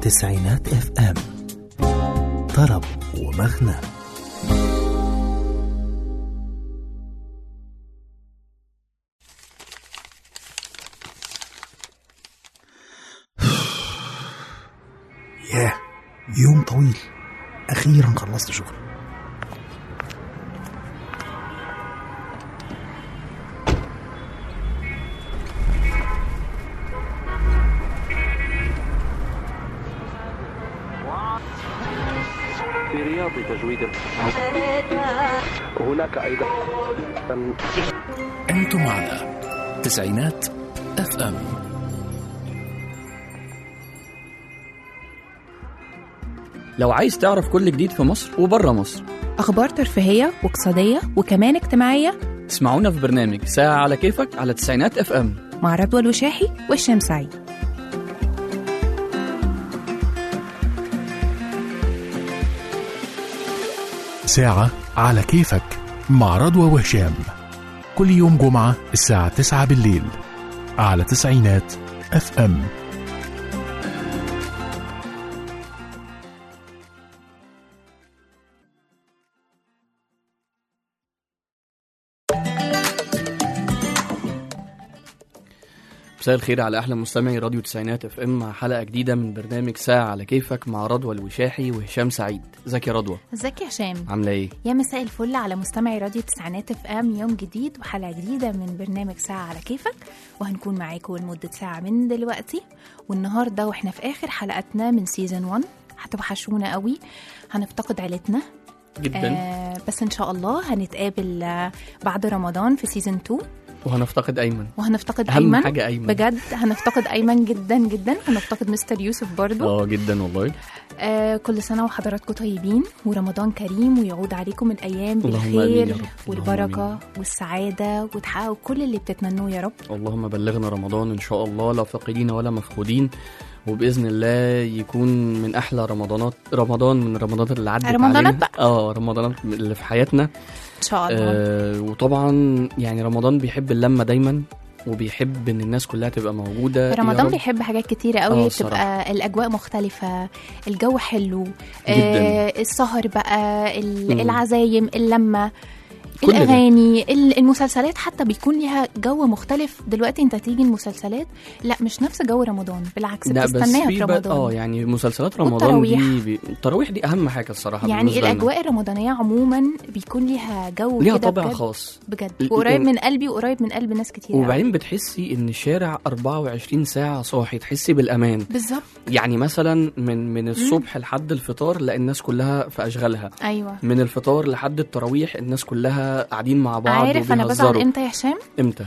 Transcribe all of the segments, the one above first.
تسعينات اف ام طرب ومغنى ياه يوم طويل أخيرا خلصت شغل في رياض تجويد هناك أيضا انتم على تسعينات اف ام لو عايز تعرف كل جديد في مصر وبره مصر أخبار ترفيهية واقتصادية وكمان اجتماعية اسمعونا في برنامج ساعة على كيفك على تسعينات اف ام مع رضوى الوشاحي والشام سعيد ساعة على كيفك مع رضوى وهشام كل يوم جمعة الساعة 9 بالليل على تسعينات اف ام مساء الخير على احلى مستمعي راديو تسعينات اف ام مع حلقة جديدة من برنامج ساعة على كيفك مع رضوى الوشاحي وهشام سعيد ازيك يا رضوى ازيك يا هشام عاملة ايه يا مساء الفل على مستمعي راديو تسعينات اف ام يوم جديد وحلقة جديدة من برنامج ساعة على كيفك وهنكون معاكم لمدة ساعة من دلوقتي والنهاردة واحنا في آخر حلقاتنا من سيزون 1 هتوحشونا قوي هنفتقد عيلتنا جدا آه بس ان شاء الله هنتقابل آه، بعد رمضان في سيزون 2 وهنفتقد ايمن وهنفتقد اهم ايمن حاجة ايمن بجد هنفتقد ايمن جدا جدا هنفتقد مستر يوسف برضو اه جدا والله آه كل سنه وحضراتكم طيبين ورمضان كريم ويعود عليكم الايام اللهم آمين بالخير يا رب. والبركه اللهم والسعاده وتحققوا كل اللي بتتمنوه يا رب اللهم بلغنا رمضان ان شاء الله لا فاقدين ولا مفقودين وباذن الله يكون من احلى رمضانات رمضان من الرمضانات اللي عدت رمضانات علينا بقى. اه رمضانات اللي في حياتنا ان شاء الله آه وطبعا يعني رمضان بيحب اللمه دايما وبيحب ان الناس كلها تبقى موجوده يا رمضان رب. بيحب حاجات كتيرة آه، قوي الصراحة. بتبقى الأجواء مختلفة الجو حلو جداً. السهر بقى ال- مم. العزايم اللمة كل ده. الأغاني ال- المسلسلات حتى بيكون ليها جو مختلف دلوقتي انت تيجي المسلسلات لا مش نفس جو رمضان بالعكس لا بس بتستناها في في بقى- رمضان اه يعني مسلسلات رمضان والتراويح. دي بي... التراويح دي اهم حاجه الصراحه يعني بالنسبة لنا. الأجواء الرمضانية عموما بيكون ليها جو ليها كده طابع بجد خاص بجد ال- وقريب ال- من قلبي وقريب من قلب ناس كتير قوي. وبعدين بتحسي ان الشارع 24 ساعه صاحي تحسي بالامان بالظبط يعني مثلا من من الصبح لحد الفطار لا الناس كلها في اشغالها ايوه من الفطار لحد التراويح الناس كلها قاعدين مع بعض عارف انا بزعل وبيهزروا امتى يا هشام امتى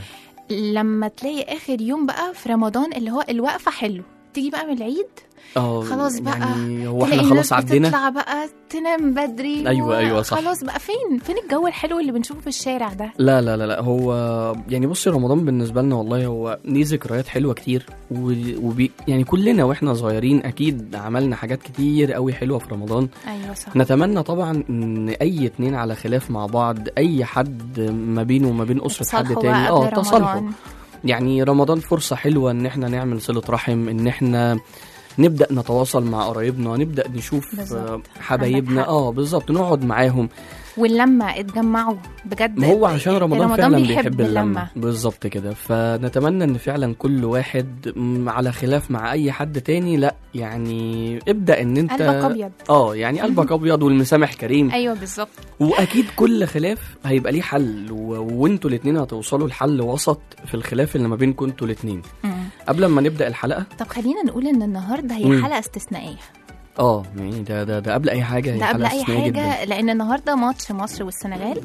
لما تلاقي اخر يوم بقى في رمضان اللي هو الوقفه حلو تيجي بقى من العيد اه خلاص بقى يعني هو تلاقي احنا الناس خلاص عدينا بتطلع بقى تنام بدري أيوة، أيوة، صح. خلاص بقى فين فين الجو الحلو اللي بنشوفه في الشارع ده لا لا لا لا هو يعني بصي رمضان بالنسبه لنا والله هو ليه ذكريات حلوه كتير و- وبي يعني كلنا واحنا صغيرين اكيد عملنا حاجات كتير قوي حلوه في رمضان ايوه صح نتمنى طبعا ان اي اتنين على خلاف مع بعض اي حد ما بينه وما بين اسره حد تصالحوا تاني بقى اه قبل تصالحوا رمضان. يعني رمضان فرصه حلوه ان احنا نعمل صله رحم ان احنا نبدا نتواصل مع قرايبنا نبدا نشوف بالظبط. آه، عندك حبايبنا حق. اه بالظبط نقعد معاهم ولما اتجمعوا بجد ما هو عشان رمضان, رمضان فعلا بيحب بيحب اللمه اللمة. بالظبط كده فنتمنى ان فعلا كل واحد م، على خلاف مع اي حد تاني لا يعني ابدا ان انت قلبك ابيض اه يعني قلبك ابيض والمسامح كريم ايوه بالظبط واكيد كل خلاف هيبقى ليه حل و... وانتوا الاتنين هتوصلوا لحل وسط في الخلاف اللي ما بينكم انتوا الاتنين مم. قبل ما نبدا الحلقه طب خلينا نقول ان النهارده هي مم. حلقه استثنائيه اه يعني ده ده ده قبل اي حاجه هي ده قبل حلقة اي استثنائية حاجه لان النهارده ماتش مصر والسنغال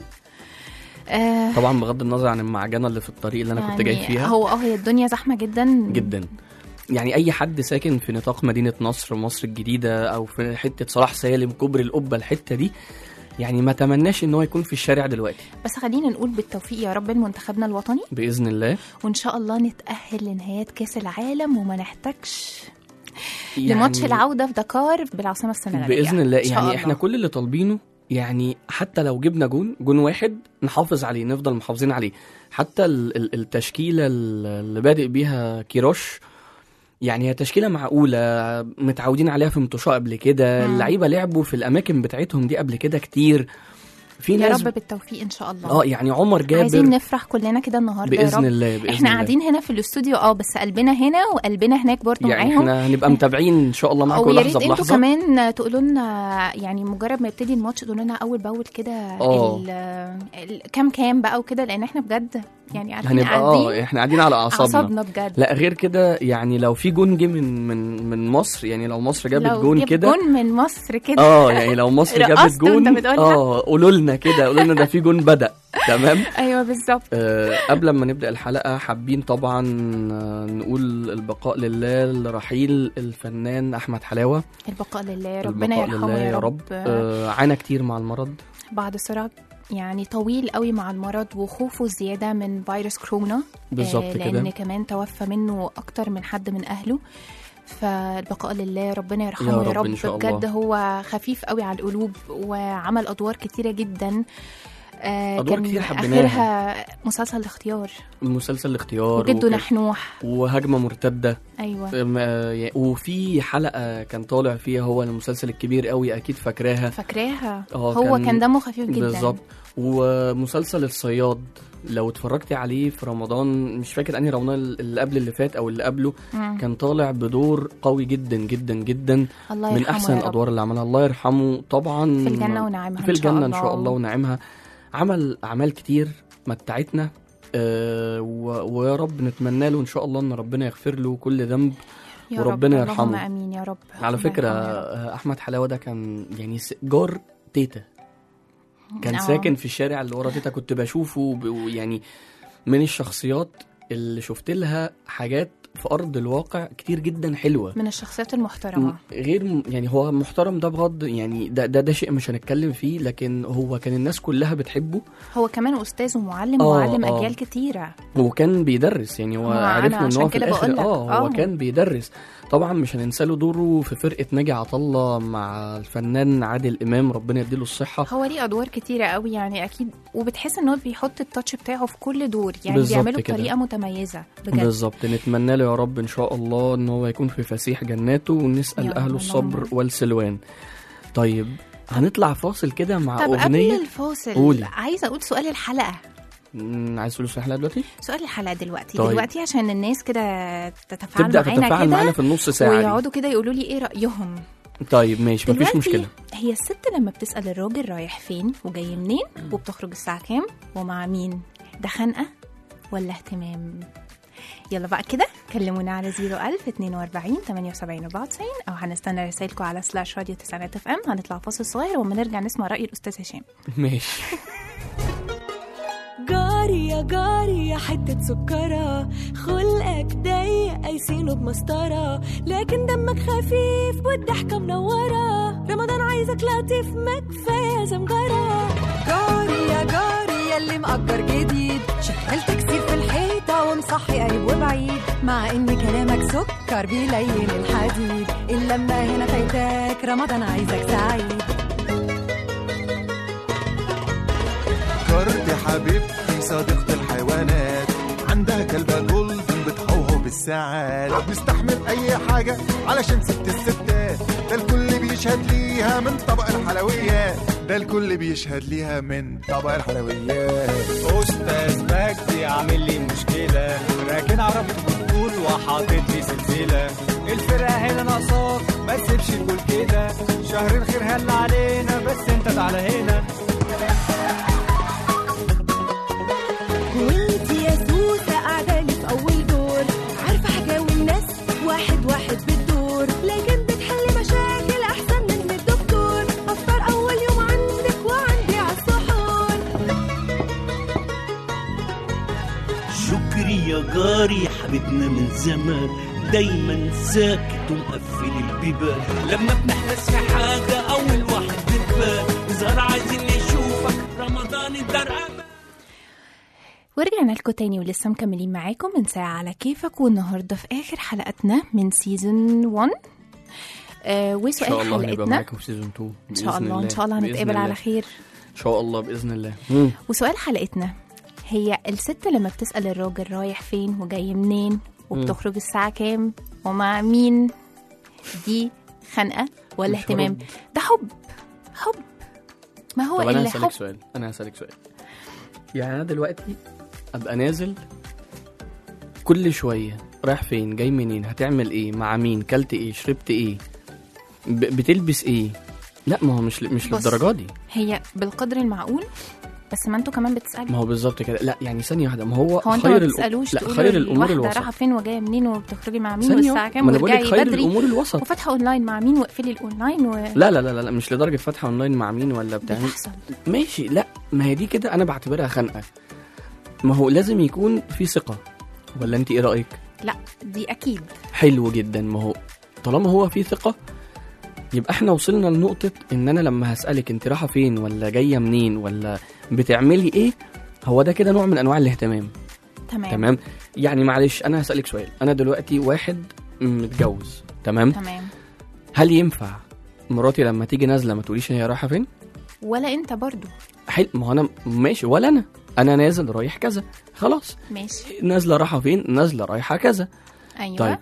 آه طبعا بغض النظر عن المعجنه اللي في الطريق اللي انا كنت جاي يعني فيها هو اه هي الدنيا زحمه جدا جدا يعني اي حد ساكن في نطاق مدينه نصر مصر الجديده او في حته صلاح سالم كوبري القبه الحته دي يعني ما تمناش ان هو يكون في الشارع دلوقتي بس خلينا نقول بالتوفيق يا رب لمنتخبنا الوطني باذن الله وان شاء الله نتاهل لنهايات كاس العالم وما نحتاجش يعني لماتش العوده في دكار بالعاصمه السنغاليه باذن الله إن شاء يعني الله. احنا كل اللي طالبينه يعني حتى لو جبنا جون جون واحد نحافظ عليه نفضل محافظين عليه حتى ال- ال- التشكيله ال- اللي بادئ بيها كيروش يعني هي تشكيله معقوله متعودين عليها في متوشة قبل كده مم. اللعيبه لعبوا في الاماكن بتاعتهم دي قبل كده كتير في يا ناس رب بالتوفيق ان شاء الله اه يعني عمر عايزين جابر نفرح كلنا كده النهارده يا باذن رب الله باذن احنا الله. قاعدين هنا في الاستوديو اه بس قلبنا هنا وقلبنا هناك برضه يعني معاهم احنا هنبقى متابعين ان شاء الله معاكم ويا لحظه ريت انتوا بلحظه كمان تقولوا لنا يعني مجرد ما يبتدي الماتش تقولوا لنا اول باول كده اه. ال- ال- كام كام بقى وكده لان احنا بجد يعني عارفين هنبقى قاعدين اه احنا قاعدين على اعصابنا اعصابنا بجد لا غير كده يعني لو في جون جه من من من مصر يعني لو مصر جابت لو جون جاب كده جون من مصر كده اه يعني لو مصر جابت رقصت جون وانت بتقولها؟ اه قولوا لنا كده قولوا لنا ده في جون بدأ تمام ايوه بالظبط آه قبل ما نبدأ الحلقة حابين طبعا آه، نقول البقاء لله لرحيل الفنان أحمد حلاوة البقاء لله ربنا البقاء يرحمه لله يا رب آه عانى كتير مع المرض بعد صراع يعني طويل قوي مع المرض وخوفه زياده من فيروس كورونا بالظبط آه، لان كده كمان توفى منه اكتر من حد من اهله فالبقاء لله ربنا يرحمه يا يا رب رب, إن شاء بجد الله. هو خفيف قوي على القلوب وعمل ادوار كتيره جدا آه، أدوار كان كتير حبيناها. اخرها مسلسل الاختيار مسلسل الاختيار وجده وكان- نحنوح وهجمة مرتدة ايوه آم، آه، يعني- وفي حلقة كان طالع فيها هو المسلسل الكبير قوي أكيد فاكراها فاكراها اه هو كان- كان دمه خفيف جدا بالظبط ومسلسل الصياد لو اتفرجتي عليه في رمضان مش فاكر انهي رمضان اللي قبل اللي فات او اللي قبله مم. كان طالع بدور قوي جدا جدا جدا الله من يرحمه احسن يا رب. الادوار اللي عملها الله يرحمه طبعا في الجنه ونعيمها في إن شاء الجنه ان شاء الله ونعمها عمل اعمال كتير متعتنا آه و- ويا رب نتمنى له ان شاء الله ان ربنا يغفر له كل ذنب يا وربنا رب. يرحمه. اللهم امين يا رب على الله فكره يرحمه يا رب. آه، احمد حلاوه ده كان يعني س- جار تيتا كان آه. ساكن في الشارع اللي ورا تيتا كنت بشوفه ب- يعني من الشخصيات اللي شفت لها حاجات في ارض الواقع كتير جدا حلوه من الشخصيات المحترمه غير م- يعني هو محترم ده بغض يعني ده ده, ده شيء مش هنتكلم فيه لكن هو كان الناس كلها بتحبه هو كمان استاذ ومعلم آه، ومعلم آه. اجيال كتيره وكان بيدرس يعني هو هو أنا عرفنا ان عشان هو في كده الاخر بقولك، اه هو آه. كان بيدرس طبعا مش هننسى له دوره في فرقه ناجي عطا الله مع الفنان عادل امام ربنا يديله الصحه هو ليه ادوار كتيره قوي يعني اكيد وبتحس ان هو بيحط التاتش بتاعه في كل دور يعني بالظبط بيعمله كده. بطريقه متميزه بجد بالظبط نتمنى له يا رب ان شاء الله ان هو يكون في فسيح جناته يا ونسال رب، اهله الصبر اللهم. والسلوان طيب هنطلع فاصل كده مع طب قبل اغنيه الفاصل قولي. عايزه اقول سؤال الحلقه مم، عايز تقول الحلقه دلوقتي سؤال الحلقه دلوقتي طيب. دلوقتي عشان الناس كده تتفاعل تبدا معانا تتفاعل كده معانا في النص ساعه دي. ويقعدوا كده يقولوا لي ايه رايهم طيب ماشي مفيش دلوقتي مشكله هي الست لما بتسال الراجل رايح فين وجاي منين وبتخرج الساعه كام ومع مين ده خنقه ولا اهتمام يلا بقى كده كلمونا على 01000 42 78 94 او هنستنى رسائلكم على سلاش راديو تسعينات اف ام هنطلع فاصل صغير وما نرجع نسمع راي الاستاذ هشام ماشي جاري يا جاري يا حتة سكرة خلقك ضيق قايسينه بمسطرة لكن دمك خفيف والضحكة منورة رمضان عايزك لطيف ما كفاية زمجرة جاري يا جاري ياللي مأجر جديد شغال تكسير في الحيطة ومصحي قريب وبعيد مع ان كلامك سكر بيلين الحديد الا لما هنا فايتاك رمضان عايزك سعيد كارت حبيبتي صديقة الحيوانات عندها كلبة جولدن بتهوهو بالساعات بتستحمل أي حاجة علشان ست الستات ده الكل بيشهد ليها من طبق الحلويات ده الكل بيشهد ليها من طبق الحلويات استاذ مجدي عامل لي مشكله راكن عربيته بالطول وحاطط لي سلسله الفرقه هنا ناقصاك ما تسيبش الجول كده شهر الخير هل علينا بس انت تعالى هنا وانت يا سوسة قاعدة لي في أول دور عارفة حاجة والناس واحد واحد بالدور لكن بتحل مشاكل أحسن من الدكتور أفطر أول يوم عندك وعندي على السحور شكري يا جاري حبيبنا من زمان دايما ساكت ومقفل البيبان لما بنحدث في حاجة أول واحد بتبان إظهار عايزين نشوفك رمضان الدرقة ورجعنا لكم تاني ولسه مكملين معاكم من ساعة على كيفك والنهاردة في آخر حلقتنا من سيزون 1 آه ان وسؤال شاء الله هنبقى حلقتنا معاكم في سيزون 2 ان شاء الله ان شاء الله بإذن هنتقابل الله. على خير ان شاء الله باذن الله مم. وسؤال حلقتنا هي الست لما بتسأل الراجل رايح فين وجاي منين وبتخرج الساعه كام ومع مين دي خنقه ولا مش اهتمام هرد. ده حب حب ما هو طب انا اللي هسألك حب سؤال انا هسألك سؤال يعني انا دلوقتي ابقى نازل كل شويه رايح فين جاي منين هتعمل ايه مع مين كلت ايه شربت ايه ب- بتلبس ايه لا ما هو مش مش بص. للدرجه دي هي بالقدر المعقول بس ما انتوا كمان بتسالوا ما هو بالظبط كده لا يعني ثانيه واحده ما هو, هو انتوا خير ما الأ- بتسالوش لا تقولوا خير الامور الواحدة الوسط رايحه فين وجايه منين وبتخرجي مع مين ثانية والساعه واحدة. كام ما انا بقول لك وترجعي خير بدري الامور الوسط وفاتحه اونلاين مع مين واقفلي الاونلاين و... لا لا لا لا مش لدرجه فاتحه اونلاين مع مين ولا بتعمل بتحصل ماشي لا ما هي دي كده انا بعتبرها خنقه ما هو لازم يكون في ثقه ولا انت ايه رايك لا دي اكيد حلو جدا ما هو طالما هو في ثقه يبقى احنا وصلنا لنقطه ان انا لما هسالك انت رايحه فين ولا جايه منين ولا بتعملي ايه هو ده كده نوع من انواع الاهتمام تمام تمام يعني معلش انا هسالك سؤال انا دلوقتي واحد متجوز تمام تمام هل ينفع مراتي لما تيجي نازله ما تقوليش هي رايحه فين ولا انت برضو حلو ما هو انا ماشي ولا انا انا نازل رايح كذا خلاص ماشي نازله رايحه فين نازله رايحه كذا ايوه طيب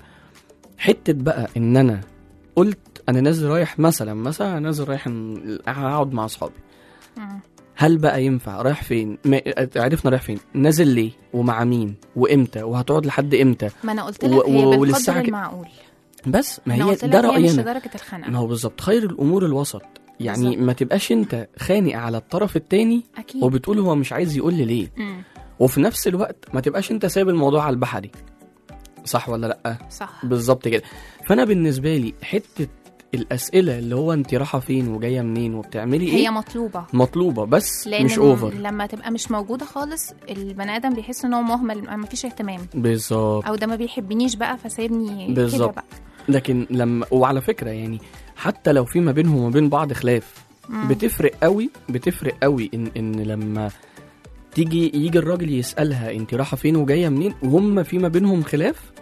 حته بقى ان انا قلت انا نازل رايح مثلا مثلا أنا نازل رايح ن- اقعد مع اصحابي مم. هل بقى ينفع رايح فين ما عرفنا رايح فين نازل ليه ومع مين وامتى وهتقعد لحد امتى ما انا قلت و- لك هي و- بالقدر وللساعة ك- المعقول بس ما انا هي قلت ده لك هي مش راينا لدرجه الخنقه ما هو بالظبط خير الامور الوسط يعني بالظبط. ما تبقاش انت خانق على الطرف التاني اكيد وبتقول هو مش عايز يقول لي ليه مم. وفي نفس الوقت ما تبقاش انت سايب الموضوع على البحري صح ولا لا صح بالظبط كده فانا بالنسبه لي حته الاسئله اللي هو انت رايحه فين وجايه منين وبتعملي ايه هي مطلوبه مطلوبه بس لان مش اوفر لما تبقى مش موجوده خالص البني ادم بيحس ان هو مهمل ما فيش اهتمام بالظبط او ده ما بيحبنيش بقى فسايبني كده بالظبط. بقى لكن لما وعلى فكره يعني حتى لو في ما بينهم وما بين بعض خلاف مم. بتفرق قوي بتفرق قوي ان ان لما تيجي يجي الراجل يسالها انت رايحه فين وجايه منين وهم في ما بينهم خلاف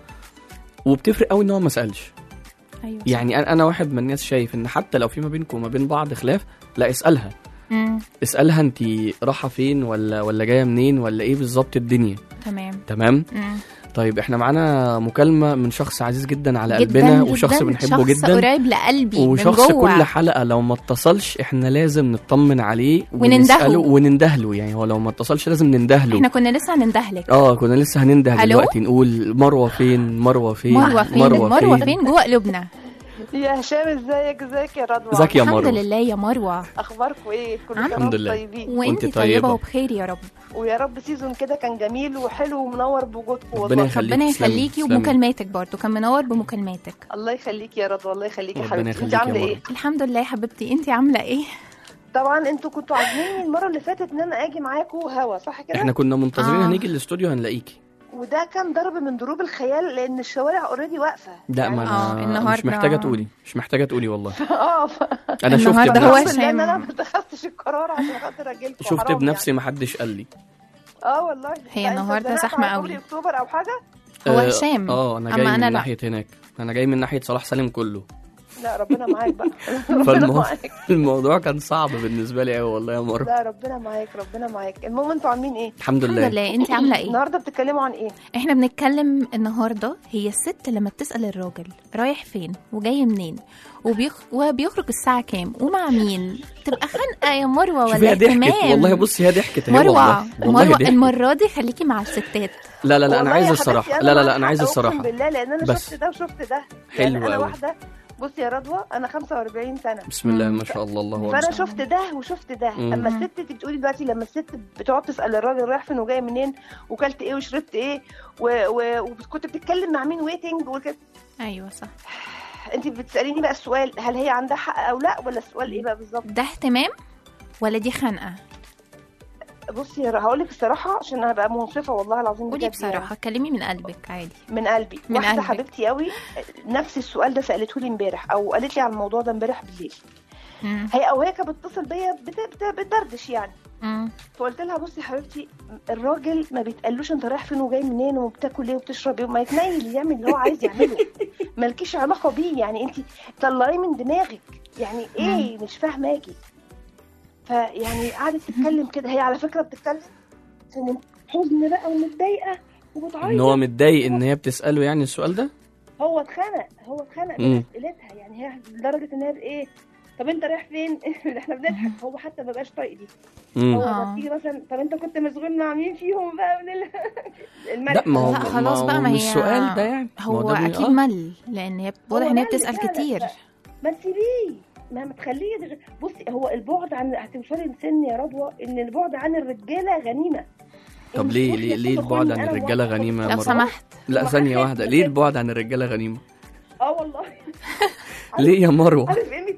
وبتفرق قوي ان هو ما سالش ايوه صح. يعني انا انا واحد من الناس شايف ان حتى لو في ما بينكم وما بين بعض خلاف لا اسالها مم. اسالها انت رايحه فين ولا ولا جايه منين ولا ايه بالظبط الدنيا تمام تمام مم. طيب احنا معانا مكالمه من شخص عزيز جدا على جدا قلبنا جدا وشخص بنحبه شخص جدا قريب لقلبي وشخص من جوه كل حلقه لو ما اتصلش احنا لازم نطمن عليه ونندهله. ونسأله ونندهله يعني هو لو ما اتصلش لازم نندهله احنا كنا لسه هنندهلك اه كنا لسه هننده ألو؟ دلوقتي نقول مروه فين مروه فين مروه فين مروه فين جوه قلوبنا يا هشام ازيك ازيك يا رضوى ازيك يا الحمد مروه لله يا مروه اخباركم ايه كل الحمد سنه وانتم لله. طيبين وانت وانت طيبه طيبة. وبخير يا رب ويا رب سيزون كده كان جميل وحلو ومنور بوجودكم ربنا والله يخليك ربنا تسلمي، يخليكي تسلمي. ومكالماتك برضو كان منور بمكالماتك الله يخليكي يا رضوى الله يخليكي يا ربنا حبيبتي يخليك انت يا عامله مروه ايه الحمد لله يا حبيبتي انت عامله ايه طبعا انتوا كنتوا عازميني المره اللي فاتت ان انا اجي معاكم هوا صح كده احنا كنا منتظرين آه. هنيجي الاستوديو هنلاقيكي وده كان ضرب من ضروب الخيال لان الشوارع اوريدي واقفه لا ما آه، انا النهاردة- مش محتاجه تقولي مش محتاجه تقولي والله اه ف- انا شفت النهاردة هو بنفسي الحمد لله ان انا هشام. ما اتخذتش القرار عشان خاطر اجي لكم شفت بنفسي محدش قال لي اه والله هي لا، انت النهاردة اتزنقت زحمة على قوي. كوبري اكتوبر او حاجه هو آه، هشام. اه انا أما جاي من أنا لا. ناحيه هناك انا جاي من ناحيه صلاح سالم كله لا ربنا معاك بقى ربنا فالموضوع معاك الموضوع كان صعب بالنسبه لي قوي والله يا مروه لا ربنا معاك ربنا معاك المهم انتوا عاملين ايه الحمد الحمد لله لله انت عامله ايه النهارده بتتكلموا عن ايه احنا بنتكلم النهارده هي الست لما بتسال الراجل رايح فين وجاي منين وبيخ... وبيخرج الساعه كام ومع مين تبقى خانقه يا مروه شوفي ولا هي ضحكت اهتمام والله بصي هي ضحكت اهي مروه والله والله مروه ضحكت. المره دي خليكي مع الستات لا لا لا انا والله عايز يا الصراحه حبيبتي لا أنا لا لا معاك انا عايز حق، الصراحه اقسم بالله لان انا بس. شفت ده وشفت ده حلو يعني انا أوي. واحده بصي يا رضوى انا 45 سنه بسم الله ما شاء الله الله فانا اكبر شفت ده وشفت ده مم. اما الست انت بتقولي دلوقتي لما الست بتقعد تسال الراجل رايح فين وجاي منين وكلت ايه وشربت ايه و... و... وكنت بتتكلم مع مين ويتنج وكده ايوه صح انت بتساليني بقى السؤال هل هي عندها حق او لا ولا السؤال ايه بقى بالظبط ده اهتمام ولا دي خنقه بصي يا هقول لك الصراحه عشان انا بقى منصفه والله العظيم قولي بجد يعني. بصراحه كلمي من قلبك عادي من قلبي من واحده قلبك. حبيبتي قوي نفس السؤال ده سالته لي امبارح او قالت لي على الموضوع ده امبارح بالليل مم. هي او هي كانت بتتصل بيا بت- بت- بتدردش يعني مم. فقلت لها بصي يا حبيبتي الراجل ما بيتقالوش انت رايح فين وجاي منين وبتاكل ايه وبتشرب ايه ما يتنيل يعمل اللي هو عايز يعمله مالكيش علاقه بيه يعني انت طلعيه من دماغك يعني ايه مش فاهماكي فيعني قعدت تتكلم كده هي على فكره بتتكلم عشان حزن بقى ومتضايقه وبتعيط ان هو متضايق ان هي بتساله يعني السؤال ده هو اتخنق هو اتخنق مم. من اسئلتها يعني هي لدرجه ان هي ايه طب انت رايح فين؟ احنا بنضحك هو حتى ما بقاش طايق دي مم. هو آه. ما تيجي مثلا طب انت كنت مشغول مع مين فيهم بقى من ال- الملك لا ما هو لا خلاص هو بقى ما مش هي السؤال ده يعني ما هو ده بي- اكيد آه. مل لان هي واضح هو ان هي مل بتسال فعلا، كتير ف- ما تسيبيه ما ما تخليه يدغ- بصي هو البعد عن هتوصلي لسن يا رضوى ان البعد عن الرجاله غنيمه طب انت ليه روحي ليه يا ليه ستي البعد خدني عن أنا الرجاله وواحدة غنيمه يا لو مرة؟ سمحت لا ما ثانيه حدش واحده بجد. ليه البعد عن الرجاله غنيمه اه والله ليه يا مروه عارف ايه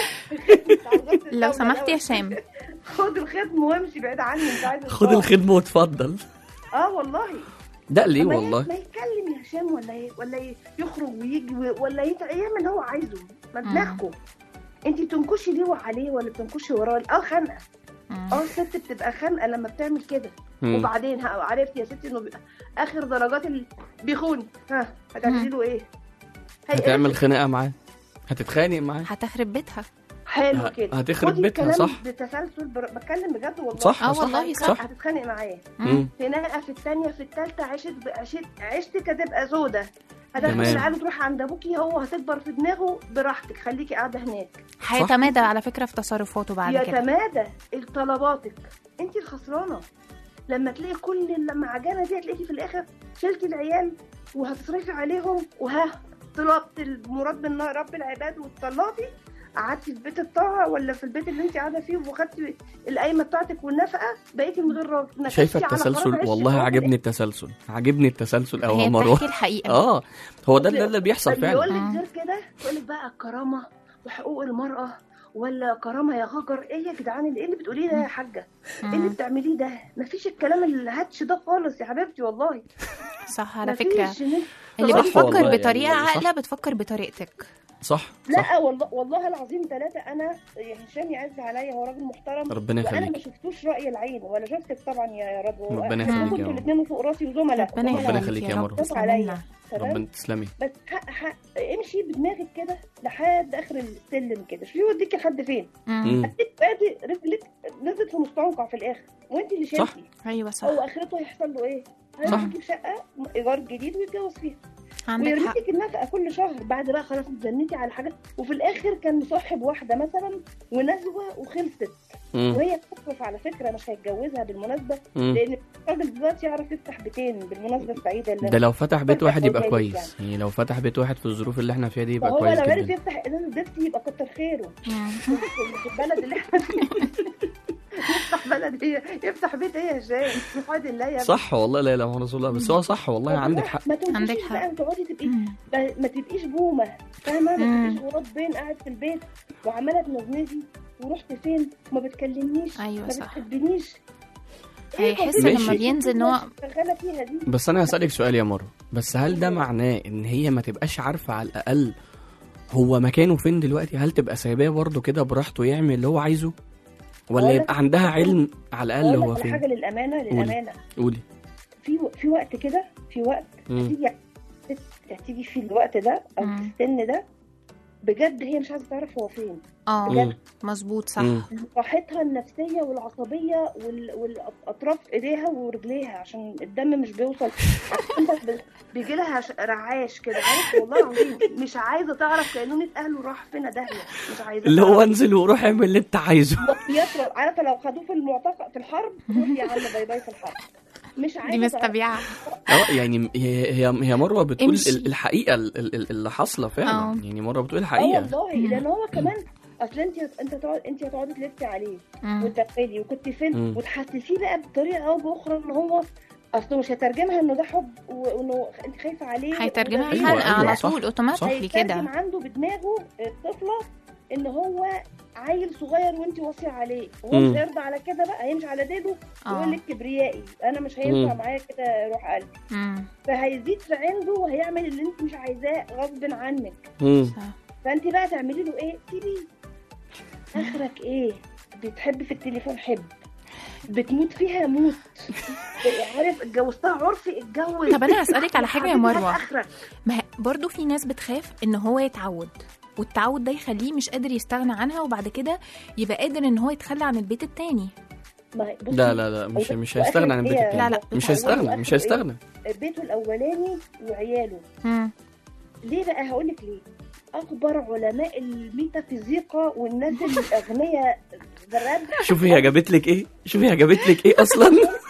تاتو لو سمحت يا هشام خد الختم وامشي بعيد عني مش عايز خد إصرار. الخدمه واتفضل اه والله ده ليه ما ي- والله ما يتكلم يا هشام ولا ي- ولا ي- يخرج ويجي و- ولا يت- يعمل اللي هو عايزه ما دماغكم انت بتنكشي ليه وعليه ولا بتنكشي وراه اه خانقه مم. اه الست بتبقى خانقه لما بتعمل كده مم. وبعدين ها- عرفت يا ستي انه بيبقى اخر درجات اللي بيخوني ها هتعملي له ايه؟ هي- هتعمل خناقه معاه هتتخانق معاه هتخرب بيتها حلو ه- كده هتخرب خدي بيتها، الكلام صح؟ بتسلسل بر... بتكلم بجد والله صح، اه صح، والله هتتخ- صح هتتخانق معاه مم. خناقه في الثانيه في الثالثه عشت عشت عشتك هتبقى سودة هتاخد تمام. العيال وتروح عند ابوكي هو هتكبر في دماغه براحتك خليكي قاعده هناك هيتمادى على فكره في تصرفاته بعد كده يتمادى طلباتك انت الخسرانه لما تلاقي كل المعجنه دي هتلاقيكي في الاخر شلتي العيال وهتصرفي عليهم وها طلبت المراد من رب العباد واتطلقتي قعدتي في بيت الطاعه ولا في البيت اللي انت قاعده فيه وخدتي القايمه بتاعتك والنفقه بقيتي من غير راجل نكشتي شايفه على التسلسل قرار عيشتك والله وراجل عجبني التسلسل عجبني التسلسل او هي مروه بتحكي الحقيقه اه هو ده ده اللي بيحصل اللي يقول فعلا لك غير كده يقول لك بقى الكرامه وحقوق المراه ولا كرامه يا غجر ايه يا جدعان اللي ايه اللي بتقوليه ده يا حاجه ايه اللي مم. بتعمليه ده مفيش الكلام الهاتش ده خالص يا حبيبتي والله صح على مفيش فكره إن إنت اللي تقعدي صح بتفكر والله يعني بطريقه صح. عاقله بتفكر بطريقتك صح لا صح والله والله العظيم ثلاثة أنا يا هشام يعز عليا هو راجل محترم ربنا وأنا ما يخليك شفتوش رأي العين ولا شفتك طبعا يا رضوى ربنا إحنا يخليك كنتوا يا رب. الاثنين فوق راسي وزملاء ربنا زملاء. ربنا يخليك يخليك يا يا رب مرة. برافو عليا تسلمنا. تمام ربنا تسلمي بس حق حق امشي بدماغك كده لحد اخر السلم كده شوفي يوديكي لحد فين مم. مم. هتلاقي ادي رجلك نزلت في مستنقع في الاخر وانت اللي صح. شلتي ايوه صح هو اخرته هيحصل له ايه؟ صح. هيجيب شقه ايجار جديد ويتجوز فيها عندك حق ويرميك النفقه كل شهر بعد بقى خلاص اتزنتي على حاجه وفي الاخر كان مصاحب واحده مثلا ونزوه وخلصت مم. وهي بتصرف على فكره مش هيتجوزها بالمناسبه مم. لان الراجل دلوقتي يعرف يفتح بيتين بالمناسبه السعيده اللي ده لو فتح بيت واحد يبقى يعني. كويس يعني لو فتح بيت واحد في الظروف اللي احنا فيها دي يبقى فهو كويس لو عرف جدا يفتح ازازه بيبسي يبقى كتر خيره مم. في البلد اللي احنا فيها يفتح بلد هي يفتح بيت ايه يا هشام بفضل الله يا صح والله لا اله الا رسول الله بس هو صح والله عندك حق ما تنسيش عندك حق. بقى تقعدي تبقي مم. ب- ما تبقيش بومه فاهمه ما مم. تبقيش غراب بين قاعد في البيت وعماله تنزنزي ورحت فين وما بتكلمنيش أيوة ما صح. بتحبنيش إيه هيحس قضية لما بينزل إن هو- شغاله فيها دي بس انا هسألك سؤال يا مرة بس هل ده معناه ان هي ما تبقاش عارفة على الاقل هو مكانه فين دلوقتي هل تبقى سايباه برضه كده براحته يعمل اللي هو عايزه ولا أقول لك- يبقى عندها علم على الاقل أقول هو لك على حاجه فين للامانه للامانه قولي في في وقت كده في وقت مم. هتيجي هتيجي في الوقت ده او مم. في السن ده بجد هي مش عايزه تعرف هو فين اه مم. مظبوط صح مم. راحتها النفسيه والعصبيه وال... والاطراف ايديها ورجليها عشان الدم مش بيوصل انت ب- بيجي لها ش- رعاش كده عارف والله العظيم مش عايزه تعرف كانونة اهله راح فين داهيه مش عايزه اللي هو تعرف. انزل وروح اعمل اللي انت عايزه يطرد عارفه لو خدوه في المعتقل في الحرب روح يا عم باي باي في الحرب مش دي عايزه تعرف. مستبيعه اه يعني هي هي هي مروه بتقول امشي. ال- الحقيقه ال- ال- اللي حاصله فعلا اه. يعني مروه بتقول اه الحقيقه والله لان هو كمان اصل انت انت تقعد انت هتقعدي تلفي عليه مم. وتقفلي وكنت فين مم. وتحسسيه بقى بطريقه او باخرى ان هو اصله مش هترجمها انه ده حب وانه انت خايفه عليه هيترجمها وده- أيوة، خنقه أيوة، على صح، طول اوتوماتيكلي هيترجم كده عنده بدماغه الطفله ان هو عيل صغير وانت واصيه عليه وهو مم. مش هيرضى على كده بقى هيمشي على ديله اه ويقول لك كبريائي انا مش هينفع مم. معايا كده روح قلبي مم. فهيزيد في عنده وهيعمل اللي انت مش عايزاه غصب عنك مم. صح. فانت بقى تعملي له ايه سيبيه اخرك ايه بتحب في التليفون حب بتموت فيها موت عارف اتجوزتها عرفي اتجوز طب أنا هسألك على حاجة يا حبيبي هات مروة. اخرك ما هي- برضو في ناس بتخاف ان هو يتعود والتعود ده يخليه مش قادر يستغنى عنها وبعد كده يبقى قادر ان هو يتخلى عن البيت التاني ما بصي، لا لا لا مش أو- مش وآخر هيستغنى عن البيت إيه؟ التاني لا، لا. مش وآخر هيستغنى مش إيه؟ هيستغنى بيته الاولاني وعياله مم. ليه بقى هقول لك ليه اكبر علماء الميتافيزيقا والناس الاغنياء براد شوفي هي جابت لك ايه شوفي هي جابت لك ايه اصلا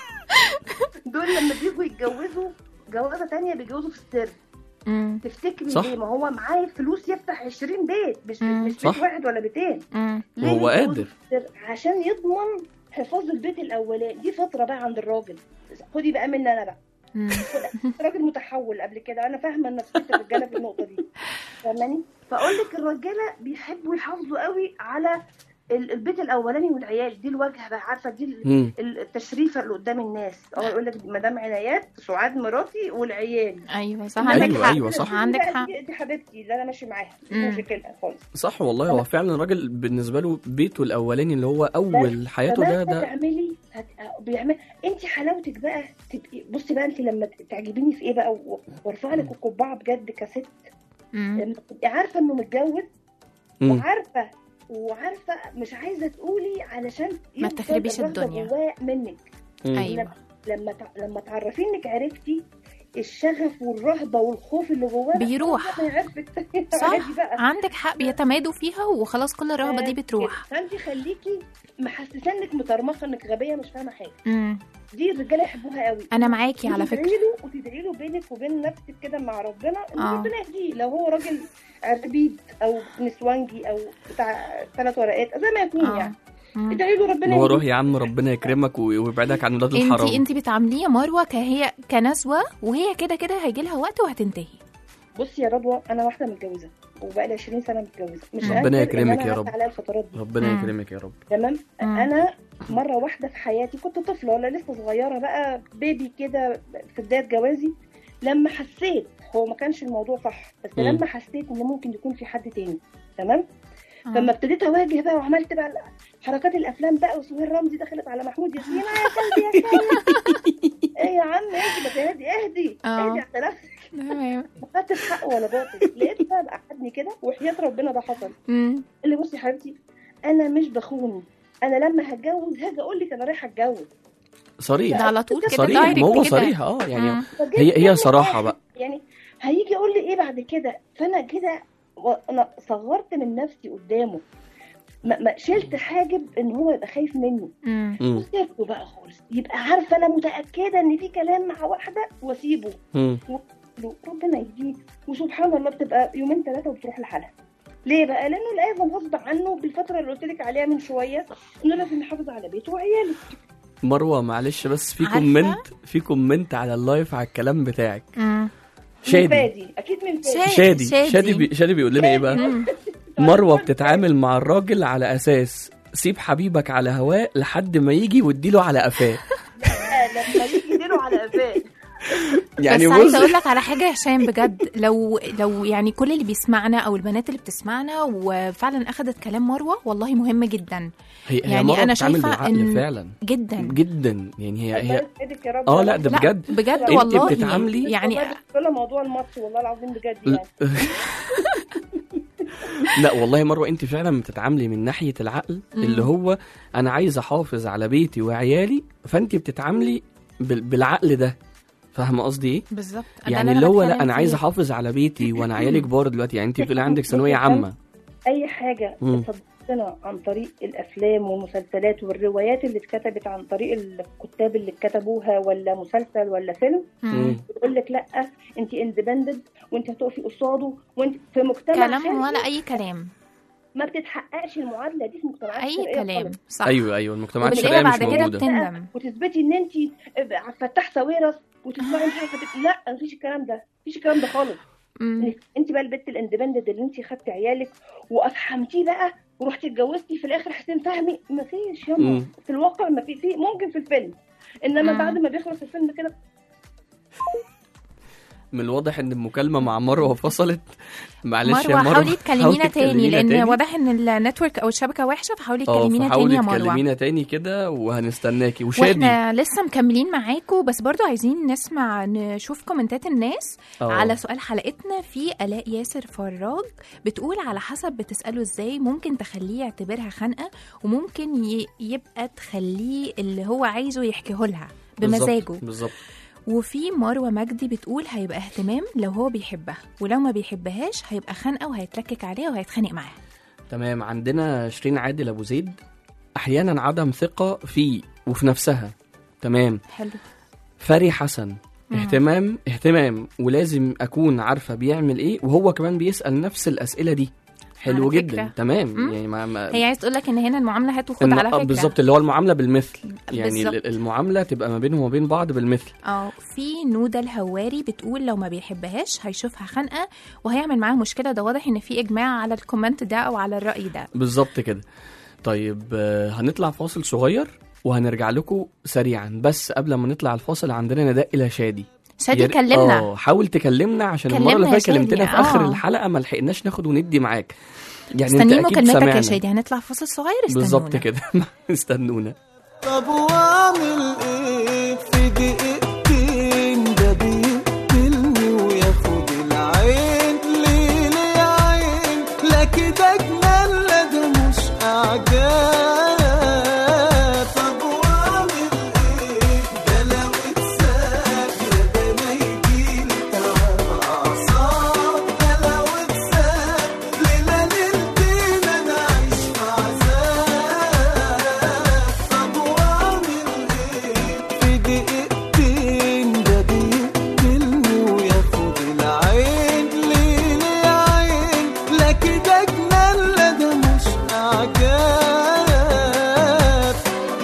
دول لما بيجوا يتجوزوا جوازه تانية بيتجوزوا في السر مم. تفتكري صح. ليه ما هو معاه فلوس يفتح 20 بيت مش مم. مش بيت صح. واحد ولا بيتين مم. ليه وهو يتجوزوا قادر. في السر؟ عشان يضمن حفاظ البيت الاولاني دي فتره بقى عند الراجل خدي بقى مني انا بقى مم. راجل متحول قبل كده انا فاهمه نفسيه الرجاله في النقطه دي فاهماني فاقول لك الرجاله بيحبوا يحافظوا قوي على ال- البيت الاولاني والعيال دي الواجهه بقى عارفه دي ال- مم. التشريفه اللي قدام الناس اه يقول لك مدام عنايات سعاد مراتي والعيال ايوه صح إنما عندك أيوة، حق أيوة، صح. عندك دي بقى حق دي, دي حبيبتي اللي انا ماشي معاها مش مم. مشكلها خالص صح والله هو فعلا الراجل بالنسبه له بيته الاولاني اللي هو اول حياته ده فمهما ده تعملي هت... بيعمل انت حلاوتك بقى تبقي بصي بقى انت لما تعجبيني في ايه بقى و- وارفع لك القبعه بجد كست مم. لما تبقي عارفه انه متجوز مم. وعارفه وعارفه مش عايزه تقولي علشان ما يفضل تخربيش الرغبة الدنيا. جواه منك مم. ايوه لما تع- لما تعرفي انك عرفتي الشغف والرهبه والخوف اللي جواه بيروح. ما يعرفك صح عادي بقى عندك حق بيتمادوا فيها وخلاص كل الرهبه دي بتروح فانت خليكي محسسه انك مترمخه انك غبيه مش فاهمه حاجه مم. دي الرجاله يحبوها قوي انا معاكي على فكره وتدعي له وتدعي له بينك وبين نفسك كده مع ربنا ان آه. ربنا يهديه لو هو راجل عربيد او نسوانجي او بتاع ثلاث ورقات زي ما يكون اه يعني مم. ادعي له ربنا اللي هو روح يهديه يا عم ربنا يكرمك و- ويبعدك عن ولاد انت الحرام انت بتعامليه مروه كهي كنسوه وهي كده كده هيجي لها وقت وهتنتهي بصي يا رضوى انا واحده متجوزه وبقى لي 20 سنه متجوزه مش ربنا هنكر إن يكرمك أنا يا عدت رب. عليا الفترات دي ربنا مم. يكرمك يا رب تمام مم. انا مره واحده في حياتي كنت طفله ولا لسه صغيره بقى بيبي كده في بدايه جوازي لما حسيت هو ما كانش الموضوع صح بس مم. لما حسيت ان ممكن يكون في حد تاني تمام آه. فلما ابتديت اواجه بقى وعملت بقى حركات الافلام بقى وسهير رمزي دخلت على محمود ياسين يا كلبي يا كلبي ايه يا عم اهدي بس اهدي اهدي آه. اهدي على نفسك تمام ما خدتش حق ولا باطل لقيت بقى قعدني كده وحياه ربنا ده حصل مم. اللي بصي يا حبيبتي انا مش بخون انا لما هتجوز هاجي اقول لك انا رايحه اتجوز صريح ده على طول كده صريح دايركت ما هو كده. صريح اه يعني مم. فجيت هي هي يوم صراحه واحد بقى يعني هيجي يقول لي ايه بعد كده فانا كده و- انا صغرت من نفسي قدامه ما, ما شلت حاجب ان هو يبقى خايف مني مم. مم. وسيبته بقى خالص يبقى عارفه انا متاكده ان في كلام مع واحده واسيبه مم. له ربنا يهديه وسبحان الله بتبقى يومين ثلاثه وبتروح لحالها ليه بقى؟ لانه لازم غصب عنه بالفتره اللي قلت لك عليها من شويه انه لازم يحافظ على بيته وعياله مروه معلش بس في عارفة؟ كومنت في كومنت على اللايف على الكلام بتاعك مم. من شادي فادي اكيد من فادي شادي. شادي شادي بي شادي بيقول لنا ايه بقى مم. مروه بتتعامل مع الراجل على اساس سيب حبيبك على هواه لحد ما يجي واديله على قفاه آه، لما يجي يديله على قفاه يعني بس عايزه اقول بص لك على حاجه يا هشام بجد لو لو يعني كل اللي بيسمعنا او البنات اللي بتسمعنا وفعلا اخذت كلام مروه والله مهم جدا هي هي يعني مروه أنا بتتعامل شايفة بالعقل إن- فعلا جدا جدا يعني هي الله هي يسعدك يا رب اه لا ده لا بجد بجد انت والله بتتعاملي- يعني ولا موضوع الماتش والله العظيم بجد يعني لا والله مروه انت فعلا بتتعاملي من ناحيه العقل اللي هو انا عايز احافظ على بيتي وعيالي فانت بتتعاملي بال- بالعقل ده فاهمه قصدي ايه بالظبط ده يعني أنا اللي هو بتكلم لا انا عايز فيه. احافظ على بيتي وانا عيالي كبار دلوقتي يعني انت بتقولي عندك ثانويه عامه اي حاجه مم. تصدقنا عن طريق الافلام والمسلسلات والروايات اللي اتكتبت عن طريق الكتاب اللي كتبوها ولا مسلسل ولا فيلم مم. بيقول لك لا انت اندبندنت وانت هتقفي قصاده وانت في مجتمع كلام خارجي ولا اي كلام ما بتتحققش المعادله دي في مجتمعات اي شرقية كلام خالص. صح ايوه ايوه المجتمعات وبتلاقيها الشرقيه مش بعد كده موجوده بتندم وتثبتي ان انت فتح ساويرس وتطلعي مش عارفه تت- لا مفيش الكلام ده مفيش الكلام ده خالص مم. انت بقى البت الاندبندنت اللي انت خدتي عيالك وافحمتيه بقى ورحتي اتجوزتي في الاخر حسين فهمي مفيش ياما مم. في الواقع ما في في ممكن في الفيلم انما مم. بعد ما بيخلص الفيلم كده من الواضح ان المكالمه مع مروه فصلت معلش يا مروه مروه حاولي تكلمينا تاني تكلمينا لان تاني. واضح ان النتورك او الشبكه وحشه فحاولي اه تكلمينا تاني فحاولي يا مروه تكلمينا تاني كده وهنستناكي وشادي واحنا لسه مكملين معاكم بس برضو عايزين نسمع نشوف كومنتات الناس اه. على سؤال حلقتنا في الاء ياسر فراج بتقول على حسب بتساله ازاي ممكن تخليه يعتبرها خنقه وممكن ي- يبقى تخليه اللي هو عايزه يحكيه لها بمزاجه بالظبط بالظبط وفي مروه مجدي بتقول هيبقى اهتمام لو هو بيحبها ولو ما بيحبهاش هيبقى خنقه وهيتلكك عليها وهيتخانق معاها تمام عندنا شيرين عادل ابو زيد احيانا عدم ثقه فيه وفي نفسها تمام حلو فري حسن مم. اهتمام اهتمام ولازم اكون عارفه بيعمل ايه وهو كمان بيسال نفس الاسئله دي حلو على جدا فكرة. تمام مم. يعني ما, ما هي عايز تقول لك ان هنا المعامله هات وخد الم- على آه، فكره بالظبط اللي هو المعامله بالمثل يعني بالظبط. ال- المعامله تبقى ما بينهم وبين بعض بالمثل اه في نوده الهواري بتقول لو ما بيحبهاش هيشوفها خنقه وهيعمل معاها مشكله ده واضح ان في اجماع على الكومنت ده او على الراي ده بالظبط كده طيب آه، هنطلع فاصل صغير وهنرجع لكم سريعا بس قبل ما نطلع الفاصل عندنا نداء الى شادي شادي يا ري- كلمنا اه حاول تكلمنا عشان كلمنا المره اللي يا فاتت شادي، كلمتنا في اخر آه. الحلقه ما لحقناش ناخد وندي معاك يعني استني انت اكيد مكالمتك يا سمعنا شادي هنطلع فاصل صغير استنونا بالظبط كده استنونا طب واعمل ايه في دقيقتين ده بيقتلني وياخد العين ليه ليه يا عين لا كده جنان لا ده مش اعجاب طب واعمل ايه ده لو اتساب يا ده ما يجيلي تعب اعصاب ده لو اتساب ليلة ليلتين انا عايش في عذاب طب واعمل ايه في دقيقتين ده بيقتلني وياخد العين ليه ليه يا عين لا كده جنان لا ده مش اعجاب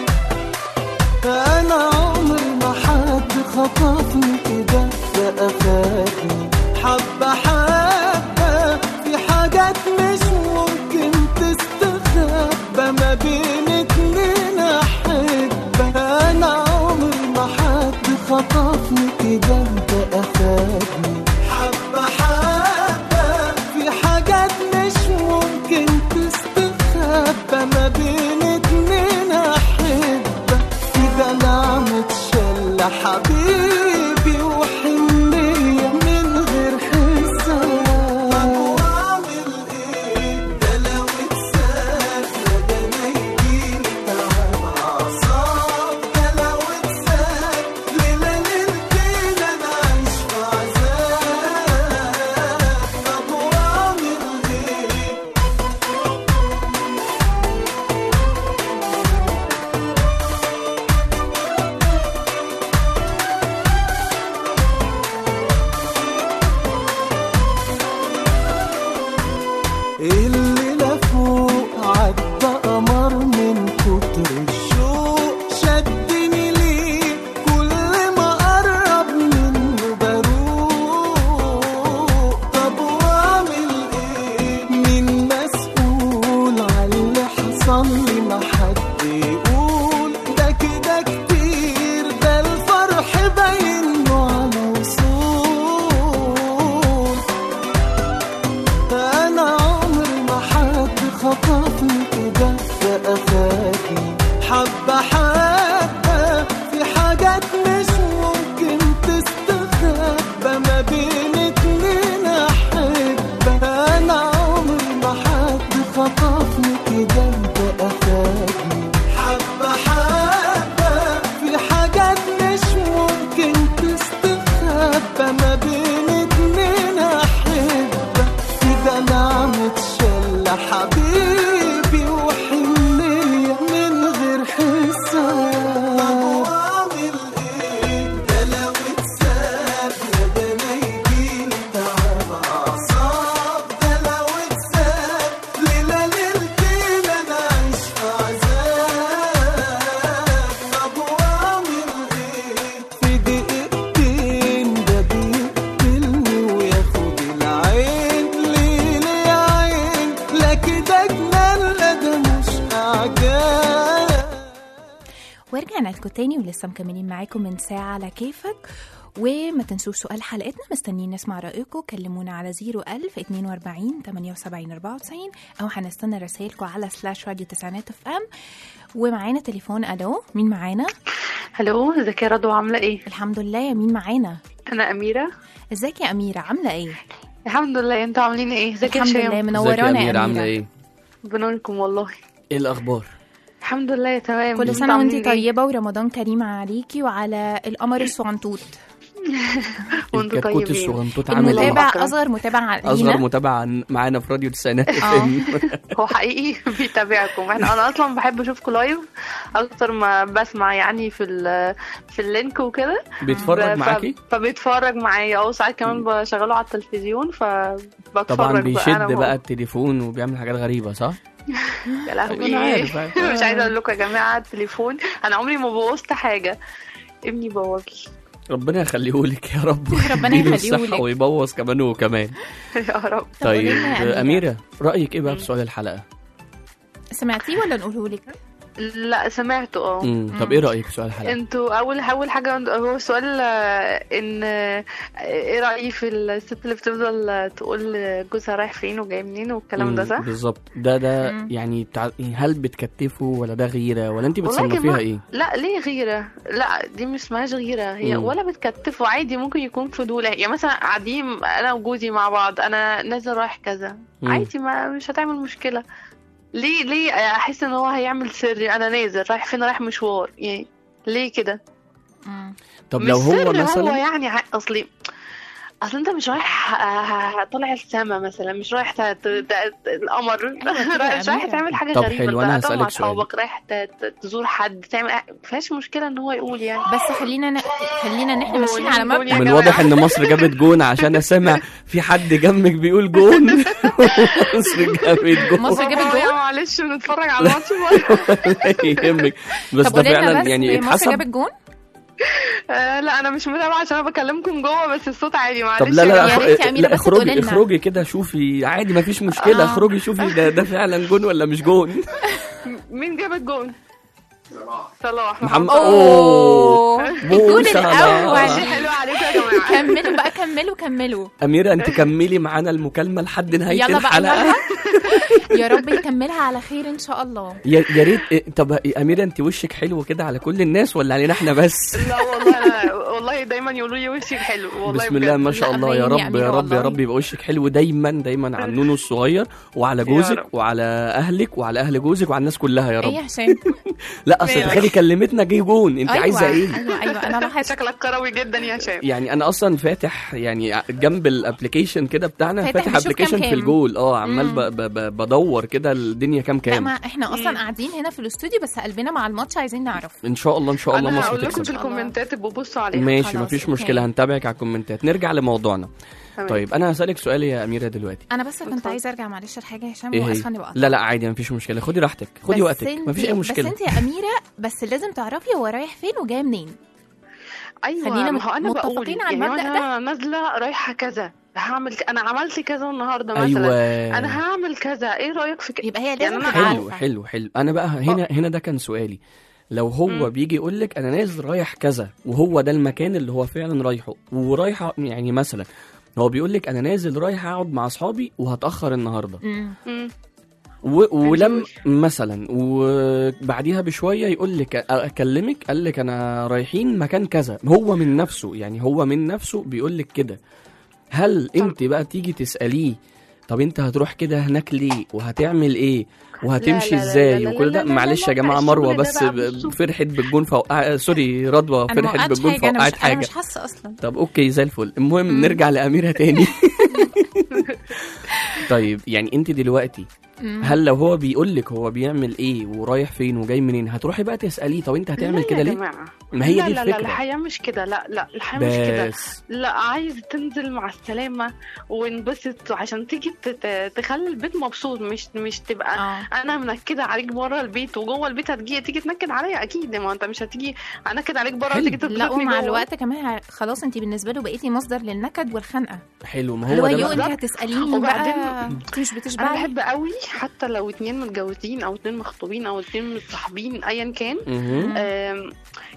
انا عمري ما حد خطفني كده ده اخدني حبه حبه في حاجات مش ممكن تستخبى ما بين اتنين احبها انا عمري ما حد خطفني كده ده اخدني حبه حبه في حاجات مش ممكن تستخبى ما بين اتنين احبه كده نعمة شلة حبيبي وحنية من غير حساب طب واعمل ايه ده لو اتساب يا ده ما يجيلي تعب اعصاب ده لو اتساب ليلة ليلتين انا عايش في عذاب طب واعمل ايه الليلة فوق عدى قمر من كتر الشوق شدني ليه كل ما قرب منه بروق طب واعمل ايه مين مسؤول على اللي حصل لي ما حد يقول ده كده كتير ده الفرح باين له على وصول انا عمري ما حد خطفني كده ده اخدني حبه حبه في حاجات مش ممكن تستخبى ما بين اتنين احبه انا عمري ما حد خطفني كده ده اخدني حبه حبه في حاجات مش ممكن تستخبى ما بين اتنين احبه كده نعمة شلة حبيبي وحنية من غير حساب طب واعمل ايه ده لو اتساب يا ده ما يجيلي تعب اعصاب ده لو اتساب ليلة ليلتين انا عايش في عذاب طب واعمل ايه في دقيقتين ده بيقتلني وياخد العين ليه ليه يا عين لا كده جنان لا ده مش اعجاب ورجعنا لكم تاني ولسه مكملين معاكم من ساعة على كيفك وما تنسوش سؤال حلقتنا مستنيين نسمع رأيكم كلمونا على 01000 42 78 94 أو هنستنى رسائلكم على سلاش راديو تسعينات اف ام ومعانا تليفون ألو مين معانا؟ الو ازيك يا رضوى عامله ايه الحمد لله يا مين معانا؟ انا اميره ازيك يا أميرة عاملة ايه؟ الحمد لله انتوا عاملين ايه ازيك يا الحمد هشام؟ لله ازيك منورانا يا يا أميرة عاملة أميرة ايه؟ بنوركم والله ايه الأخبار؟ الحمد لله تمام كل انتوا سنة وانتي عاملين إيه؟ طيبة ورمضان كريم عليكي وعلى القمر الصغنطوط وانتوا الكتكوت طيبين الصغنطوط عامل ايه؟ المتابع أكرم. أصغر متابع أصغر لينا متابعة معانا في راديو التسعينات اه هو حقيقي بيتابعكم احنا انا اصلا بحب اشوفكم لايف اكتر ما بسمع يعني في ال- في اللينك وكده بيتفرج ف- معاكي؟ فبيتفرج معايا او ساعات كمان بشغله على التلفزيون فبتفرج طبعا بقى بيشد أنا بقى التليفون وبيعمل حاجات غريبة صح؟ يا لهوي أنا عارف، عارف. مش عايزه اقول لكم يا جماعه التليفون انا عمري ما بوظت حاجه ابني بوظ ربنا يخليهولك يا رب ربنا يديله يخليهولك. الصحة ويبوظ كمان وكمان يا رب طيب قولي لنا يا أميرة. أميرة رأيك ايه بقى في سؤال الحلقة؟ سمعتيه ولا نقوله لك؟ لا سمعته اه مم. طب ايه رأيك في سؤال الحلقة؟ انتوا اول اول حاجه هو سؤال آه، ان آه، ايه رايي في الست اللي بتفضل آه، تقول جوزها رايح فين وجاي منين والكلام ده مم، صح بالظبط ده ده مم. يعني بتاع... هل بتكتفه ولا ده غيرة ولا انت والله يا بتصنفيها جماعة، ايه؟ لا ليه غيره لا دي مش اسمهاش غيره هي مم. ولا بتكتفه عادي ممكن يكون فضول يعني مثلا قاعدين انا وجوزي مع بعض انا نازل رايح كذا مم. عادي ما مش هتعمل مشكله ليه ليه احس ان هو هيعمل سري انا نازل رايح فين رايح مشوار يعني ليه كده مم. طب مش لو هو سر هو مثلا يعني ع- اصلي اصل انت مش رايح آه، طالع السما مثلا مش رايح ت- ت- ت- القمر كده مش رايح أميرة. تعمل حاجه طب غريبه حلو، انت أنا هتقعد مع هسألك سؤال. اصحابك رايح ت- ت- تزور حد تعمل ما فيهاش مشكله ان هو يقول يعني بس خلينا ن... خلينا ان احنا ماشيين على قولي- مبدأ يا من جماعة. الواضح ان مصر جابت جون عشان انا سامع في حد جنبك بيقول جون مصر جابت جون مصر جابت بابا، جول؟ معلش بنتفرج على الماتش بره. لا يهمك بس طب ده قولي لنا فعلا بس يعني مصر اتحسب جابت جون؟ آه، لا انا مش متابعه عشان انا بكلمكم جوه بس الصوت عالي معلش طب لا لا يا لا, ريت يا أميرة لا بس تقولي اخرجي لنا. اخرجي كده شوفي عادي ما فيش مشكله آه. اخرجي شوفي ده ده فعلا جون ولا مش جون مين جاب الجون صلاح محمد اوه اوه الجون بوسة الاول ماشي حلو عليكم يا جماعه كملوا بقى كملوا كملوا اميره انت كملي معانا المكالمه لحد نهايه يلا بقى الحلقه يلا يا رب يكملها على خير ان شاء الله يا يا ريت إيه، طب اميره انت وشك حلو كده على كل الناس ولا علينا احنا بس لا والله انا والله دايما يقولوا لي وشك حلو والله بسم الله بجد. ما شاء لا، الله يا باين يا رب يا أميرة رب يا والله. رب يبقى وشك حلو دايما دايما على النونو الصغير وعلى جوزك رب. وعلى اهلك وعلى اهل جوزك وعلى الناس كلها يا ايه يا رب هشام لا اصل مية. تخيلي كلمتنا جه جون انت أيوة، عايزه ايه ايوه ايوه انا لاحظت شكلك كروي جدا يا هشام يعني انا اصلا فاتح يعني جنب الابلكيشن كده بتاعنا فاتح فاتح بيشوف ابلكيشن كام في كام. الجول اه عمال مم. ب- ب- ب- بدور كده الدنيا كام لا كام ما احنا اصلا قاعدين هنا في الاستوديو بس قلبنا مع الماتش عايزين نعرف ان شاء الله ان شاء الله انا مصر هقول لكم في تكسب الكومنتات ابقوا بصوا عليها ماشي خلاص، مفيش أوكي. مشكله هنتابعك على الكومنتات نرجع لموضوعنا تمام. طيب انا هسالك سؤال يا اميره دلوقتي انا بس كنت اتفضل. عايزه ارجع معلش لحاجه يا هشام ايه هي واسفه اني بقطع لا لا عادي مفيش مشكله خدي راحتك خدي بس وقتك انتي- مفيش اي مشكله بس انت يا اميره بس لازم تعرفي هو رايح فين وجاي منين ايوه خلينا ما هو انا متفقين بقول على يعني المبدأ انا نازله رايحه كذا هعمل ك- انا عملت كذا النهارده مثلا ايوه انا هعمل كذا ايه رايك في كده يبقى هي يعني لازم أنا تبقى حلو عارفة. حلو حلو انا بقى هنا هنا ده كان سؤالي لو هو مم. بيجي يقول لك انا نازل رايح كذا وهو ده المكان اللي هو فعلا رايحه ورايحه يعني مثلا هو بيقول لك انا نازل رايح اقعد مع اصحابي وهتاخر النهارده مم. مم. و... ولم حلو. مثلا وبعديها بشويه يقول لك اكلمك قال لك انا رايحين مكان كذا هو من نفسه يعني هو من نفسه بيقول لك كده هل انت بقى تيجي تساليه طب انت هتروح كده هناك ليه وهتعمل ايه وهتمشي لا لا لا ازاي لا لا وكل ده لا لا معلش يا لا، جماعه الشغل مروه ده بس بقى ب- بصوا. فرحت بالجون فوقع سوري رضوى انا ما فرحت وقعتش بالجون حاجه انا فوقعت مش انا حاجه مش حاسه اصلا طب اوكي زي الفل المهم مم. نرجع لاميره تاني طيب يعني انت دلوقتي مم. هل لو هو بيقول لك هو بيعمل ايه ورايح فين وجاي منين هتروحي بقى تساليه طب انت هتعمل لا كده يا ليه جماعة. ما هي لا دي لا لا الفكره الحياة مش كده لا لا الحياة مش كده بس لا عايز تنزل مع السلامة ونبسط عشان تيجي تت- تخلي البيت مبسوط مش مش تبقى اه انا منكده عليك بره البيت وجوه البيت هتجي تيجي تنكد عليا اكيد ما انت مش هتيجي انكد عليك بره حلو. وتيجي لا تتبسطني ومع جوه. الوقت كمان ه- خلاص انت بالنسبه له بقيتي مصدر للنكد والخنقه حلو ما اللي هو هو ده يو بقى انت بالظبط. هتساليني وبعدين بقى انت مش انا بتشبعي بحب قوي حتى لو اتنين متجوزين او اتنين مخطوبين او اتنين متصاحبين ايا كان مهم. آم،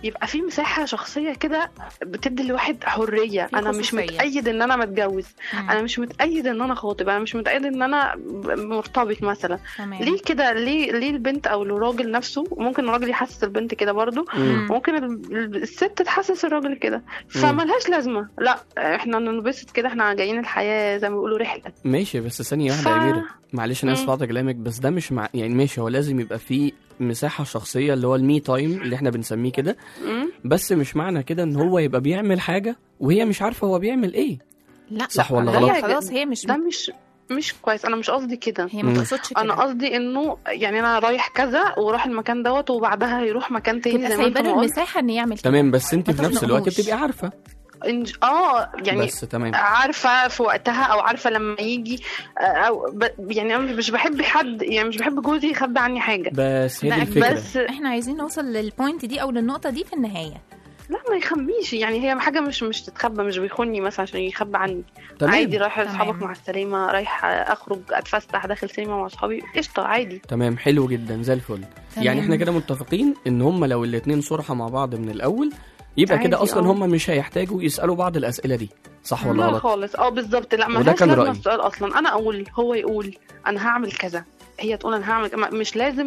يبقى في مساحه شخصيه كده بتدي الواحد حريه في انا مش خصوصية. متأيد ان انا متجوز مم. انا مش متأيد ان انا خاطب انا مش متأيد ان انا ب- مرتبط مثلا تمام ليه كده ليه ليه البنت او الراجل نفسه ممكن الراجل يحسس البنت كده برضو مم. ممكن ال- ال- الست تحسس الراجل كده فملهاش لازمه لا احنا ننبسط كده احنا جايين الحياه زي ما بيقولوا رحله ماشي بس ثانية واحدة ف- يا أميرة معلش أنا آسف مم. قطع كلامك بس ده مش مع يعني ماشي هو لازم يبقى فيه مساحة شخصية اللي هو المي تايم اللي احنا بنسميه كده مم. بس مش معنى كده إن هو يبقى بيعمل حاجة وهي مش عارفة هو بيعمل إيه لا صح ولا ده غلط؟ خلاص هي مش ده مش مش كويس انا مش قصدي كده هي ما مم. تقصدش كده انا قصدي انه يعني انا رايح كذا وراح المكان دوت وبعدها يروح مكان تاني تبقى زي ما انت سايبه له ما قلت المساحه ان يعمل كده تمام بس أنت ما في نفس الوقت تخنقهوش. بتبقي عارفة إنج... اه يعني بس تمام عارفه في وقتها او عارفه لما يجي آه، او ب... يعني انا مش بحب حد يعني مش بحب جوزي يخبي عني حاجه بس هي لا، دي الفكرة بس احنا عايزين نوصل للبوينت دي او للنقطه دي في النهايه لا ما يخبيش يعني هي حاجه مش مش تتخبى مش بيخوني مثلا عشان يخبي عني تمام عادي رايح تمام. لاصحابك مع السلامه رايح اخرج اتفسح داخل سينما مع اصحابي قشطه عادي تمام حلو جدا زي الفل تمام. يعني احنا كده متفقين ان هم لو الاتنين صرحة مع بعض من الاول يبقى عادي، كده اصلا اه. هم مش هيحتاجوا يسالوا بعض الاسئله دي صح ولا لا غلط خالص اه بالظبط لا وده ملهاش كان لازمه رأيي. السؤال اصلا انا اقول هو يقول انا هعمل كذا هي تقول انا هعمل ما- مش لازم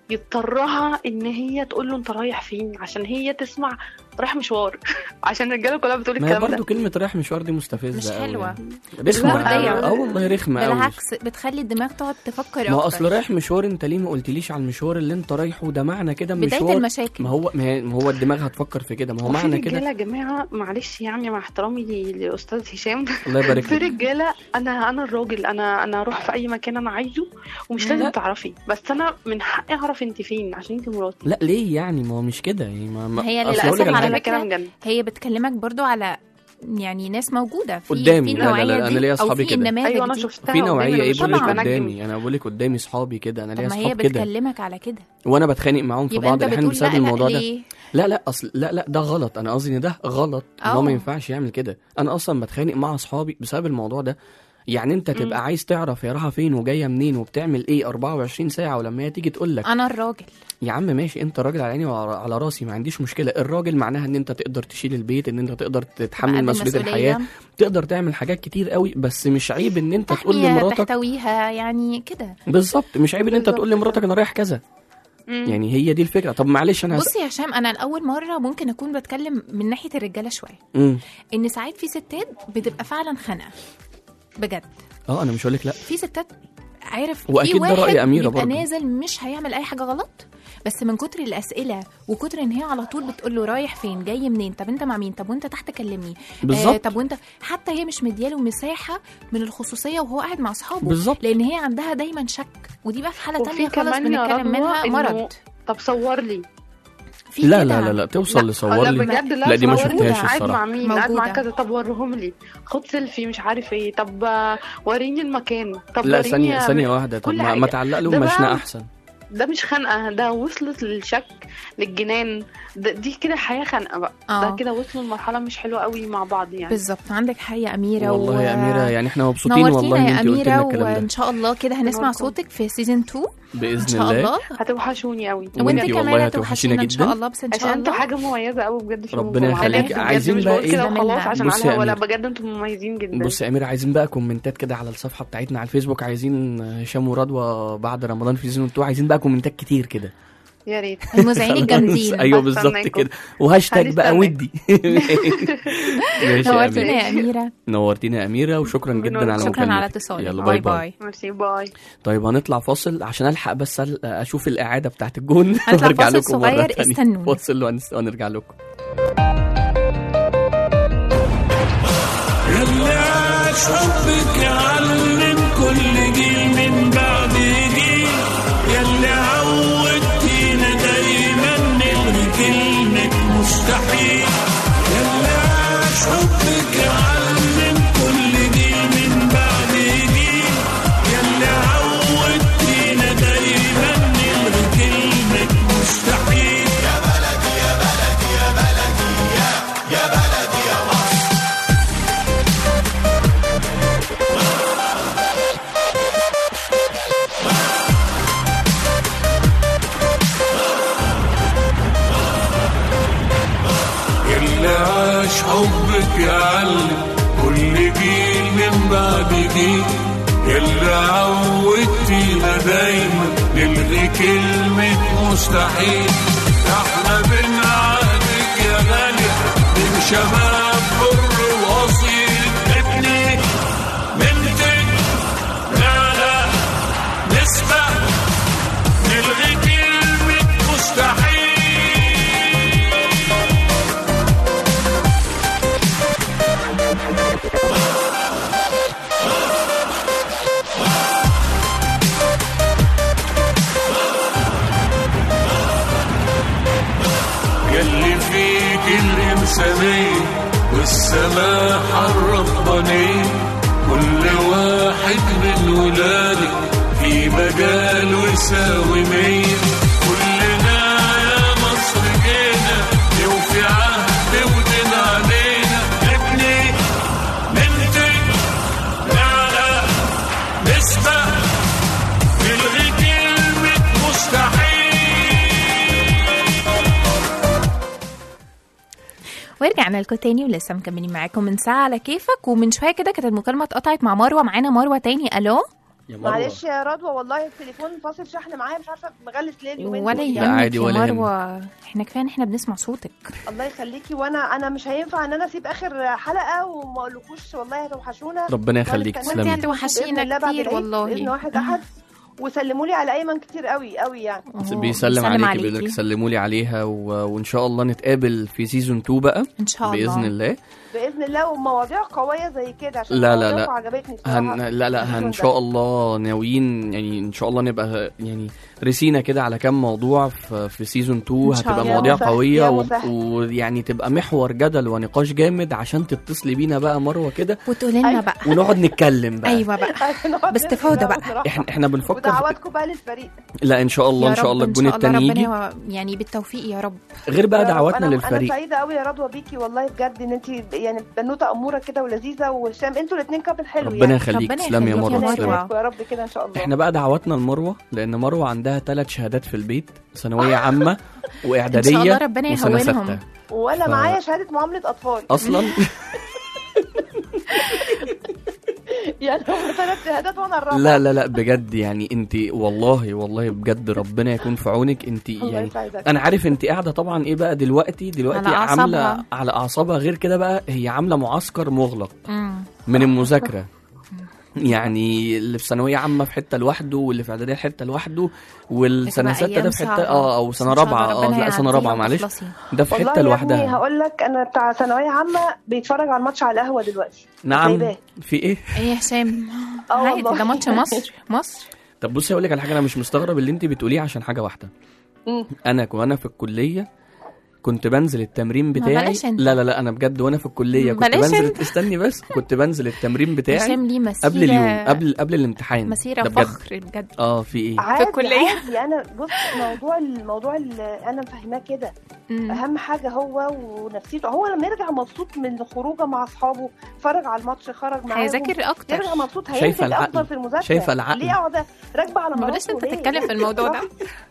يضطرها ان هي تقول له انت رايح فين عشان هي تسمع رايح مشوار عشان الرجاله كلها بتقول ما هي الكلام برضه ده كلمه رايح مشوار دي مستفزه مش أوي حلوة. يعني. رخمه لا، أوي. ده اه والله رخمه قوي بالعكس بتخلي الدماغ تقعد تفكر ما هو اكتر اصل رايح مشوار انت ليه ما قلتليش على المشوار اللي انت رايحه ده معنى كده بدايه مشوار المشاكل ما هو ما هي- ما هو الدماغ هتفكر في كده ما هو وفي معنى رجاله كده يا جماعه معلش يعني مع احترامي ل- لاستاذ هشام الله يبارك في لك رجاله انا انا الراجل انا انا اروح في اي مكان انا عايزه ومش لا. لازم تعرفي بس انا من حقي اعرف انت فين عشان انت مراتي لا ليه يعني ما هو مش كده يعني ما ما هي أصل أقول للاسف لك على على حاجة. كلام فكره جد هي بتكلمك برضو على يعني ناس موجوده في قدامي. في لا، لا، لا، النوعيه أنا دي ليا او أصحابي في كده. النماذج ايوه انا دي شفتها في نوعيه قدامي، ايه مش بقول لك طبعاً. بنجم. قدامي انا بقول لك قدامي صحابي كده انا طب ليا ما هي اصحاب كده بتكلمك على كده وانا بتخانق معاهم في يبقى بعض انت الاحيان بتقول بسبب لا لا الموضوع ده ليه لا لا اصل لا لا ده غلط انا قصدي ان ده غلط ان هو اه. ما ينفعش يعمل كده انا اصلا بتخانق مع اصحابي بسبب الموضوع ده يعني انت تبقى عايز تعرف هي رايحه فين وجايه منين وبتعمل ايه 24 ساعه ولما هي تيجي تقول لك انا الراجل يا عم ماشي انت راجل على عيني وعلى راسي ما عنديش مشكله الراجل معناها ان انت تقدر تشيل البيت ان انت تقدر تتحمل قد مسؤوليه المسؤولية. الحياه تقدر تعمل حاجات كتير قوي بس مش عيب ان انت تقول تحميها لمراتك تحتويها يعني كده بالظبط مش عيب ان انت بالظبط تقول لمراتك انا رايح كذا مم. يعني هي دي الفكره طب معلش انا هس... بصي يا هشام انا لاول مره ممكن اكون بتكلم من ناحيه الرجاله شويه مم. ان ساعات في ستات بتبقى فعلا خنقه بجد اه انا مش هقول لك لا في ستات عارف وأكيد في ده واحد رأي أميرة بيبقى برضه. نازل مش هيعمل اي حاجه غلط بس من كتر الاسئله وكتر ان هي على طول بتقول له رايح فين جاي منين طب انت مع مين طب وانت تحت كلمني بالظبط. طب وانت حتى هي مش مدياله مساحه من الخصوصيه وهو قاعد مع اصحابه بالظبط. لان هي عندها دايما شك ودي بقى في حاله وفي تانية خالص كمان يا بنتكلم رضوى منها إنه- مرض طب صور لي في لا كده. لا لا لا توصل لا لصور لا لي بجد لا لا دي ما صورني. شفتهاش قاعد مع الصراحه مين قاعد مع موجودة. كذا طب وريهم لي خد سيلفي مش عارف ايه طب آه، وريني المكان طب لا وريني ثانيه ثانيه واحده طب كل ما, حاجة. ما تعلق له ده مشنقه بقى- احسن ده مش خنقه ده وصلت للشك للجنان ده دي كده حياه خنقه بقى آه. ده كده وصلوا لمرحله مش حلوه قوي مع بعض يعني بالظبط عندك حق يا اميره والله يا و- اميره يعني احنا مبسوطين والله نورتينا ان يا انت قلت لنا اميره الكلام وان ده شاء الله كده هنسمع نوركم. صوتك في سيزون 2 ان باذن شاء الله الله هتوحشوني قوي وانت وانتي والله كمان هتوحشينا هتوحشينا ان شاء جدا. الله بس ان عشان شاء انتوا الله حاجه مميزه قوي بجد في ربنا الموضوع. يخليك. بجد عايزين مش بقى بقول ايه؟ كده ده وخلاص منها. عشان بصي يا على ولا أميرة. بجد انتوا مميزين جدا بص يا امير عايزين بقى كومنتات كده على الصفحه بتاعتنا على الفيسبوك عايزين هشام ورضوى بعد رمضان في سيزون 2 عايزين بقى كومنتات كتير كده يا ريت المذيعين خلاص. الجامدين ايوه بالظبط هستناكم. كده وهاشتاج بقى هنستناك. ودي ماشي يا نورتينا اميره يا اميره نورتينا يا اميره وشكرا جدا على شكرا مكالمتك على اتصالك يلا باي باي ميرسي باي طيب هنطلع فاصل عشان الحق بس أل- اشوف الاعاده بتاعت الجون هنطلع وارجع فاصل لكم مره صغير، تانية استنونا. فاصل وهنس- وهنرجع لكم اللي عاش حبك يعلم كل جيل من بعد جيل يلي عودتينا دايما نلغي كلمة مستحيل يلي عاش حبك يعلم كل جيل من بعد جيل يلي عودتينا دايما نلغي كلمة مستحيل يا بلدي يا بلدي يا بلدي يا يا بلدي يا مصر عاش حبك يعلم كل جيل من بعد جيل يلا عودتينا دايما نلغي كلمة مستحيل احنا بنعادك يا غالي من شباب بر واصيل ابني بنتك لا لا نسبة نلغي كلمة مستحيل يلي فيك الإنسانية والسماحة الربانية كل واحد من ولادك في مجاله يساوي مية كلنا يا مصر جينا نوفي عهد ودين علينا ابني بنتك لا لا نسبة نلغي كلمة مستحيل ورجعنا لكم تاني ولسه مكملين معاكم من ساعة على كيفك ومن شوية كده كانت المكالمة اتقطعت مع مروة معانا مروة تاني ألو معلش يا رضوى والله التليفون فاصل شحن معايا مش عارفه مغلس ليه اليومين ولا دول. يهمك عادي يا ولا يهمك. مروة احنا كفاية ان احنا بنسمع صوتك الله يخليكي وانا انا مش هينفع ان انا اسيب اخر حلقه وما اقولكوش والله هتوحشونا ربنا يخليك وأنا تسلمي. استناك انت وحشينا بإذن الله بعد كتير العيد، والله. باذن واحد احد وسلموا لي على ايمن كتير قوي قوي يعني بيسلم بيسلم عليكي عليكي. بيقول لك سلموا لي عليها و... وان شاء الله نتقابل في سيزون 2 بقى ان شاء الله باذن الله باذن الله ومواضيع قويه زي كده عشان لا، لا، لا. مواضيعكم عجبتني بصراحه هن... لا لا السيزون ان ده. شاء الله ناويين يعني ان شاء الله نبقى يعني رسينا كده على كام موضوع في, في سيزون 2 إن شاء هتبقى الله. مواضيع يا مسهل، قويه يا و- مسهل. ويعني تبقى محور جدل ونقاش جامد عشان تتصلي بينا بقى مروه كده وتقولي لنا أيوة. بقى ونقعد نتكلم بقى ايوه بقى نقعد باستفاضة نرجع بقى. بصراحة. احنا احنا بنفكر في... ودعواتكم بقى للفريق لا ان شاء الله يا ان شاء رب، الله إن الجون شاء الله التاني يجي ربنا يعني بالتوفيق يا رب غير بقى يا رب. دعواتنا أنا- انا للفريق سعيده قوي يا رضوى بيكي والله بجد ان انت يعني بنوته اموره كده ولذيذه وهشام انتوا الاثنين كابل حلو ربنا يعني يخليك ربنا تسلمي يا يخليك يا مروه مروة. تسلمي يا رب كده ان شاء الله احنا بقى دعواتنا لمروه لان مروه عندها ثلاث شهادات في البيت ثانويه عامه واعداديه إن شاء الله ربنا وسنة يهونهم. ستة. وانا ف- معايا شهاده معامله اطفال اصلا يعني هم ثلاث شهادات وانا الرابعه لا لا لا بجد يعني انت والله والله بجد ربنا يكون في عونك انت الله يعني يسعدك. انا عارف انت قاعده طبعا ايه بقى دلوقتي دلوقتي على عامله أعصابها. على اعصابها غير كده بقى هي عامله معسكر مغلق مم. من المذاكره يعني اللي في ثانويه عامه في حته لوحده واللي في اعداديه في حته لوحده والسنه بتبقى سته أيام ده في حته صعبة. اه او بس سنه إن شاء رابعه الله اه ربنا لا سنه يعديها رابعه معلش وتخلصي. ده في والله حته يا لوحدها ابني هقول لك انا بتاع ثانويه عامه بيتفرج على الماتش على القهوه دلوقتي نعم سايباه. في ايه ايه يا هشام اه عادي والله. ده ماتش مصر مصر طب بصي اقول لك على حاجه انا مش مستغرب اللي انت بتقوليه عشان حاجه واحده مم. انا وانا في الكليه كنت بنزل التمرين بتاعي بلاش انت. لا لا لا انا بجد وانا في الكليه كنت بلاش بنزل انت. استني بس كنت بنزل التمرين بتاعي هشام ليه مسيرة قبل اليوم قبل قبل الامتحان مسيرة ده بجد فخر بجد اه في ايه عادي الكلية. عادي انا بص موضوع الموضوع اللي انا مفهماه كده مم. اهم حاجه هو ونفسيته هو لما يرجع مبسوط من خروجه مع اصحابه اتفرج على الماتش خرج معاهم هيذاكر اكتر يرجع مبسوط شايفة هينتج العقل. افضل في المذاكره شايفة العقل. ليه اقعد راكبه على بلاش مراتي انت وليه؟ تتكلم في الموضوع ده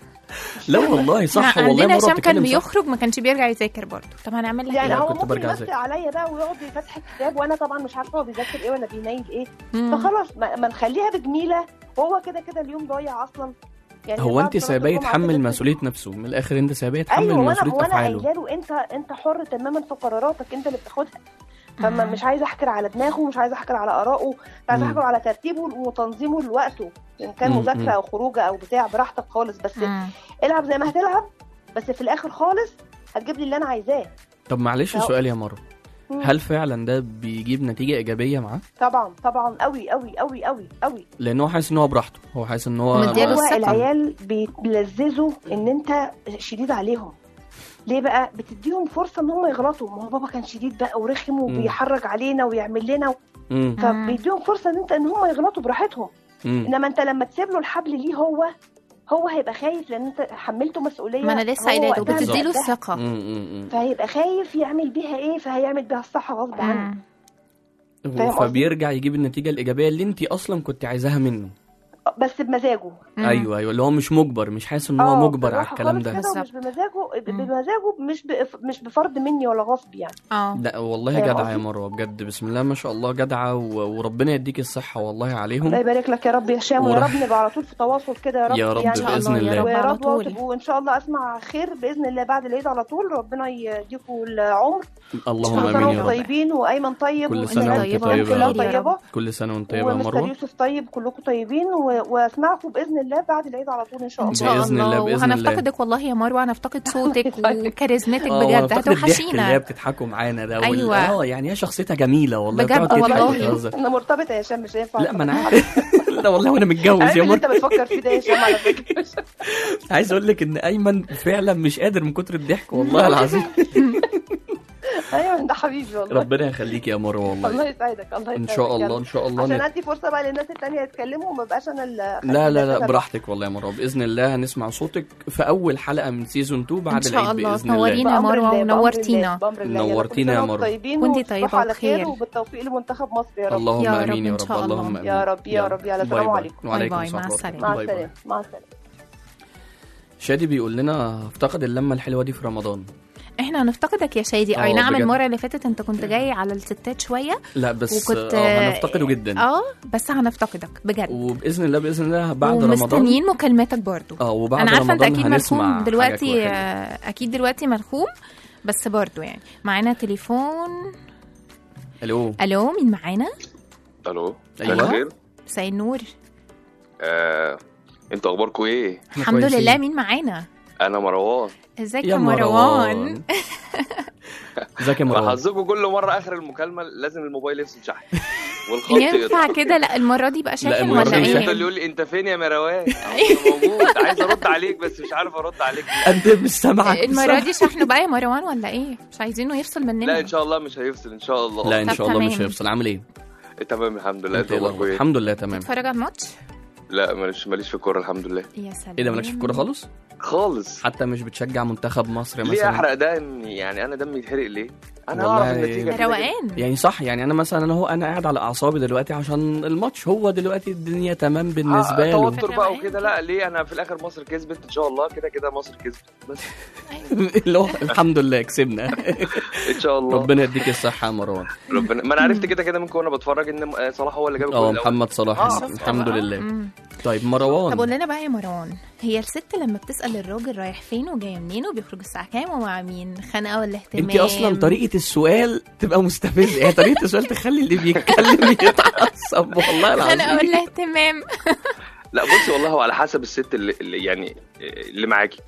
لا والله صح احنا والله عندنا مره هشام كان بتتكلم صح بيخرج ما كانش بيرجع يذاكر برضه طب هنعمل لك يعني لا، هو كنت ممكن برجع يمثل أذاكر. عليا بقى ويقعد يفتح كتاب وانا طبعا مش عارفه هو بيذاكر ايه ولا بينيل ايه مم. فخلاص ما, ما نخليها بجميله وهو كده كده اليوم ضايع اصلا يعني هو بعد انت صلاة سايباه الجمعة يتحمل كده مسؤوليه نفسه من الاخر انت سايباه يتحمل ايوه وانا مسؤوليه وانا افعاله قايله له انت انت حر تماما في قراراتك انت اللي بتاخدها فما مم. مش عايزه احكر على دماغه مش عايزه احكر على ارائه مش عايزه مم. احكر على ترتيبه وتنظيمه لوقته ان كان مم. مذاكره مم. او خروجه او بتاع براحتك خالص بس مم. العب زي ما هتلعب بس في الاخر خالص هتجيب لي اللي انا عايزاه طب معلش لا. سؤال يا مروه مم. هل فعلا ده بيجيب نتيجه ايجابيه معاه طبعا طبعا قوي قوي قوي قوي قوي لان هو حاسس ان هو براحته هو حاسس ان هو ومدياله هو الثقة. العيال بيلذذوا ان انت شديد عليهم ليه بقى بتديهم فرصه ان هم يغلطوا ما هو بابا كان شديد بقى ورخم وبيحرج علينا ويعمل لنا مم. فبيديهم فرصه ان انت ان هم يغلطوا براحتهم مم. انما انت لما تسيب له الحبل ليه هو هو هيبقى خايف لان انت حملته مسؤوليه ما انا لسه هو قايله له وقتها بتديله بيقدها. الثقه مم. مم. فهيبقى خايف يعمل بيها ايه فهيعمل بيها الصح غصب عنه مم. فاهم قصدي؟ فبيرجع يجيب النتيجه الايجابيه اللي انت اصلا كنت عايزاها منه بس بمزاجه ايوه ايوه اللي هو مش مجبر مش حاسس ان هو آه، مجبر على بالراحة الكلام خالص ده كده ومش بمزاجه بمزاجه مش بف... مش بفرض مني ولا غصب يعني اه لا والله فاهم جدعه يا قصدي؟ مروه بجد بسم الله ما شاء الله جدعه و... وربنا يديك الصحه والله الله عليهم يبارك لك يا رب يا هشام ويا ورح- رب نبقى على طول في تواصل كده يا رب يا رب يعني بإذن الله، يا رب على ورضوى طول. وتبقوا ان شاء الله اسمع خير باذن الله بعد العيد على طول ربنا يديكم العمر اللهم كل سنه امين وانتم يا رب طيبين وايمن طيب كل وأنت سنه وانت طيبة طيبه كلها يا رب طيبه كل سنه وانت طيبه يا ومستر مروه يوسف طيب كلكم طيبين و... واسمعكم باذن الله بعد العيد على طول ان شاء ان الله شاء بإذن الله، الله بإذن الله. وهنفتقدك والله يا مروه هنفتقد صوتك وكاريزمتك اه بجد ونفتقد الضحك اللي هي هتوحشينا بتضحكوا معانا ده وال- أيوة. اه يعني هي شخصيتها جميله والله بجد بتقعد تضحك والله. وتهزر. انا مرتبطه يا هشام مش هينفع لا ما انا عارف لا والله وانا متجوز عارف يا اللي انت مر بتفكر فيه ده يا هشام على فكره عايز اقول لك ان ايمن فعلا مش قادر من كتر الضحك والله العظيم ايوه ده حبيبي والله ربنا يخليك يا مروه الله والله يسعدك الله ان يسعدك شاء الله يلا. ان شاء الله عشان ن... ادي فرصه بقى للناس التانية يتكلموا وما بقاش انا اللي لا لا لا براحتك والله يا مروه باذن الله هنسمع صوتك في اول حلقه من سيزون 2 بعد إن شاء العيد الله. باذن الله تنورينا يا مروه ونورتينا نورتينا يا مروه طيبين وانتي وتصبحوا طيبة على خير بخير. وبالتوفيق لمنتخب مصر يا رب اللهم يا رب امين يا إن رب شاء الله. اللهم امين يا رب يا رب يلا باي سلام باي. عليكم وعليكم باي باي، السلام مع ورحمة الله. السلامة. مع باي باي. السلامه مع السلامه شادي بيقول لنا افتقد اللمه الحلوه دي في رمضان احنا هنفتقدك يا شادي اي اه، نعم بجد. المره اللي فاتت انت كنت جاي على الستات شويه لا بس وكنت اه هنفتقده جدا اه بس هنفتقدك بجد وباذن الله باذن الله بعد رمضان ومستنيين مكالماتك برضو اه وبعد انا عارفه انت رمضان اكيد هنسمع ملخوم حاجة دلوقتي حلوة. آه، اكيد دلوقتي ملخوم بس برضو يعني معانا تليفون الو الو مين معانا الو أيوة. مساء الخير مساء النور آه، انتوا اخباركم ايه احنا الحمد كويسين. لله مين معانا انا مروان ازيك يا يا مروان ازيك يا مروان بحظكم كل مره اخر المكالمه لازم الموبايل يفصل شحن والخط ينفع يقطع كده لا المره دي بقى شاحن المرة ولا دي الشحن ايه اللي يقول لي انت فين يا مروان أنا موجود عايز ارد عليك بس مش عارف ارد عليك انت مش سامعك المره دي شحنه بقى يا مروان ولا ايه مش عايزينه يفصل مننا لا ان شاء الله مش هيفصل ان شاء الله لا ان طب شاء الله مش تمام. هيفصل عامل ايه تمام الحمد لله انت انتوا ايه اخباركم الأخبار؟ ايه الحمد لله تمام تتفرج على الماتش لا ماليش ماليش في الكوره الحمد لله يا سلام ايه ده مالكش في الكوره خالص خالص حتى مش بتشجع منتخب مصر ليه مثلا احرق دمي يعني انا دمي يتحرق ليه انا والله اعرف النتيجه كده كده. روقان يعني صح يعني انا مثلا انا هو انا قاعد على اعصابي دلوقتي عشان الماتش هو دلوقتي الدنيا تمام بالنسبه آه، له توتر بقى وكده لا ليه انا في الاخر مصر كسبت ان شاء الله كده كده مصر كسبت بس اللي هو الحمد لله كسبنا ان شاء الله ربنا يديك الصحه يا مروان ربنا ما انا عرفت كده كده منكم وانا بتفرج ان صلاح هو اللي جاب الجول اه الأول. محمد صلاح آه. الحمد لله مم. طيب طب مروان قول لنا بقى يا مروان هي الست لما بتسأل الراجل رايح فين وجاي منين وبيخرج الساعة كام ومع مين خنقة ولا اهتمام انت اصلا طريقه السؤال تبقى مستفزه يعني طريقه السؤال تخلي اللي بيتكلم يتعصب والله خنقة العظيم ولا اهتمام لا بصي والله هو على حسب الست اللي, اللي يعني اللي معاكي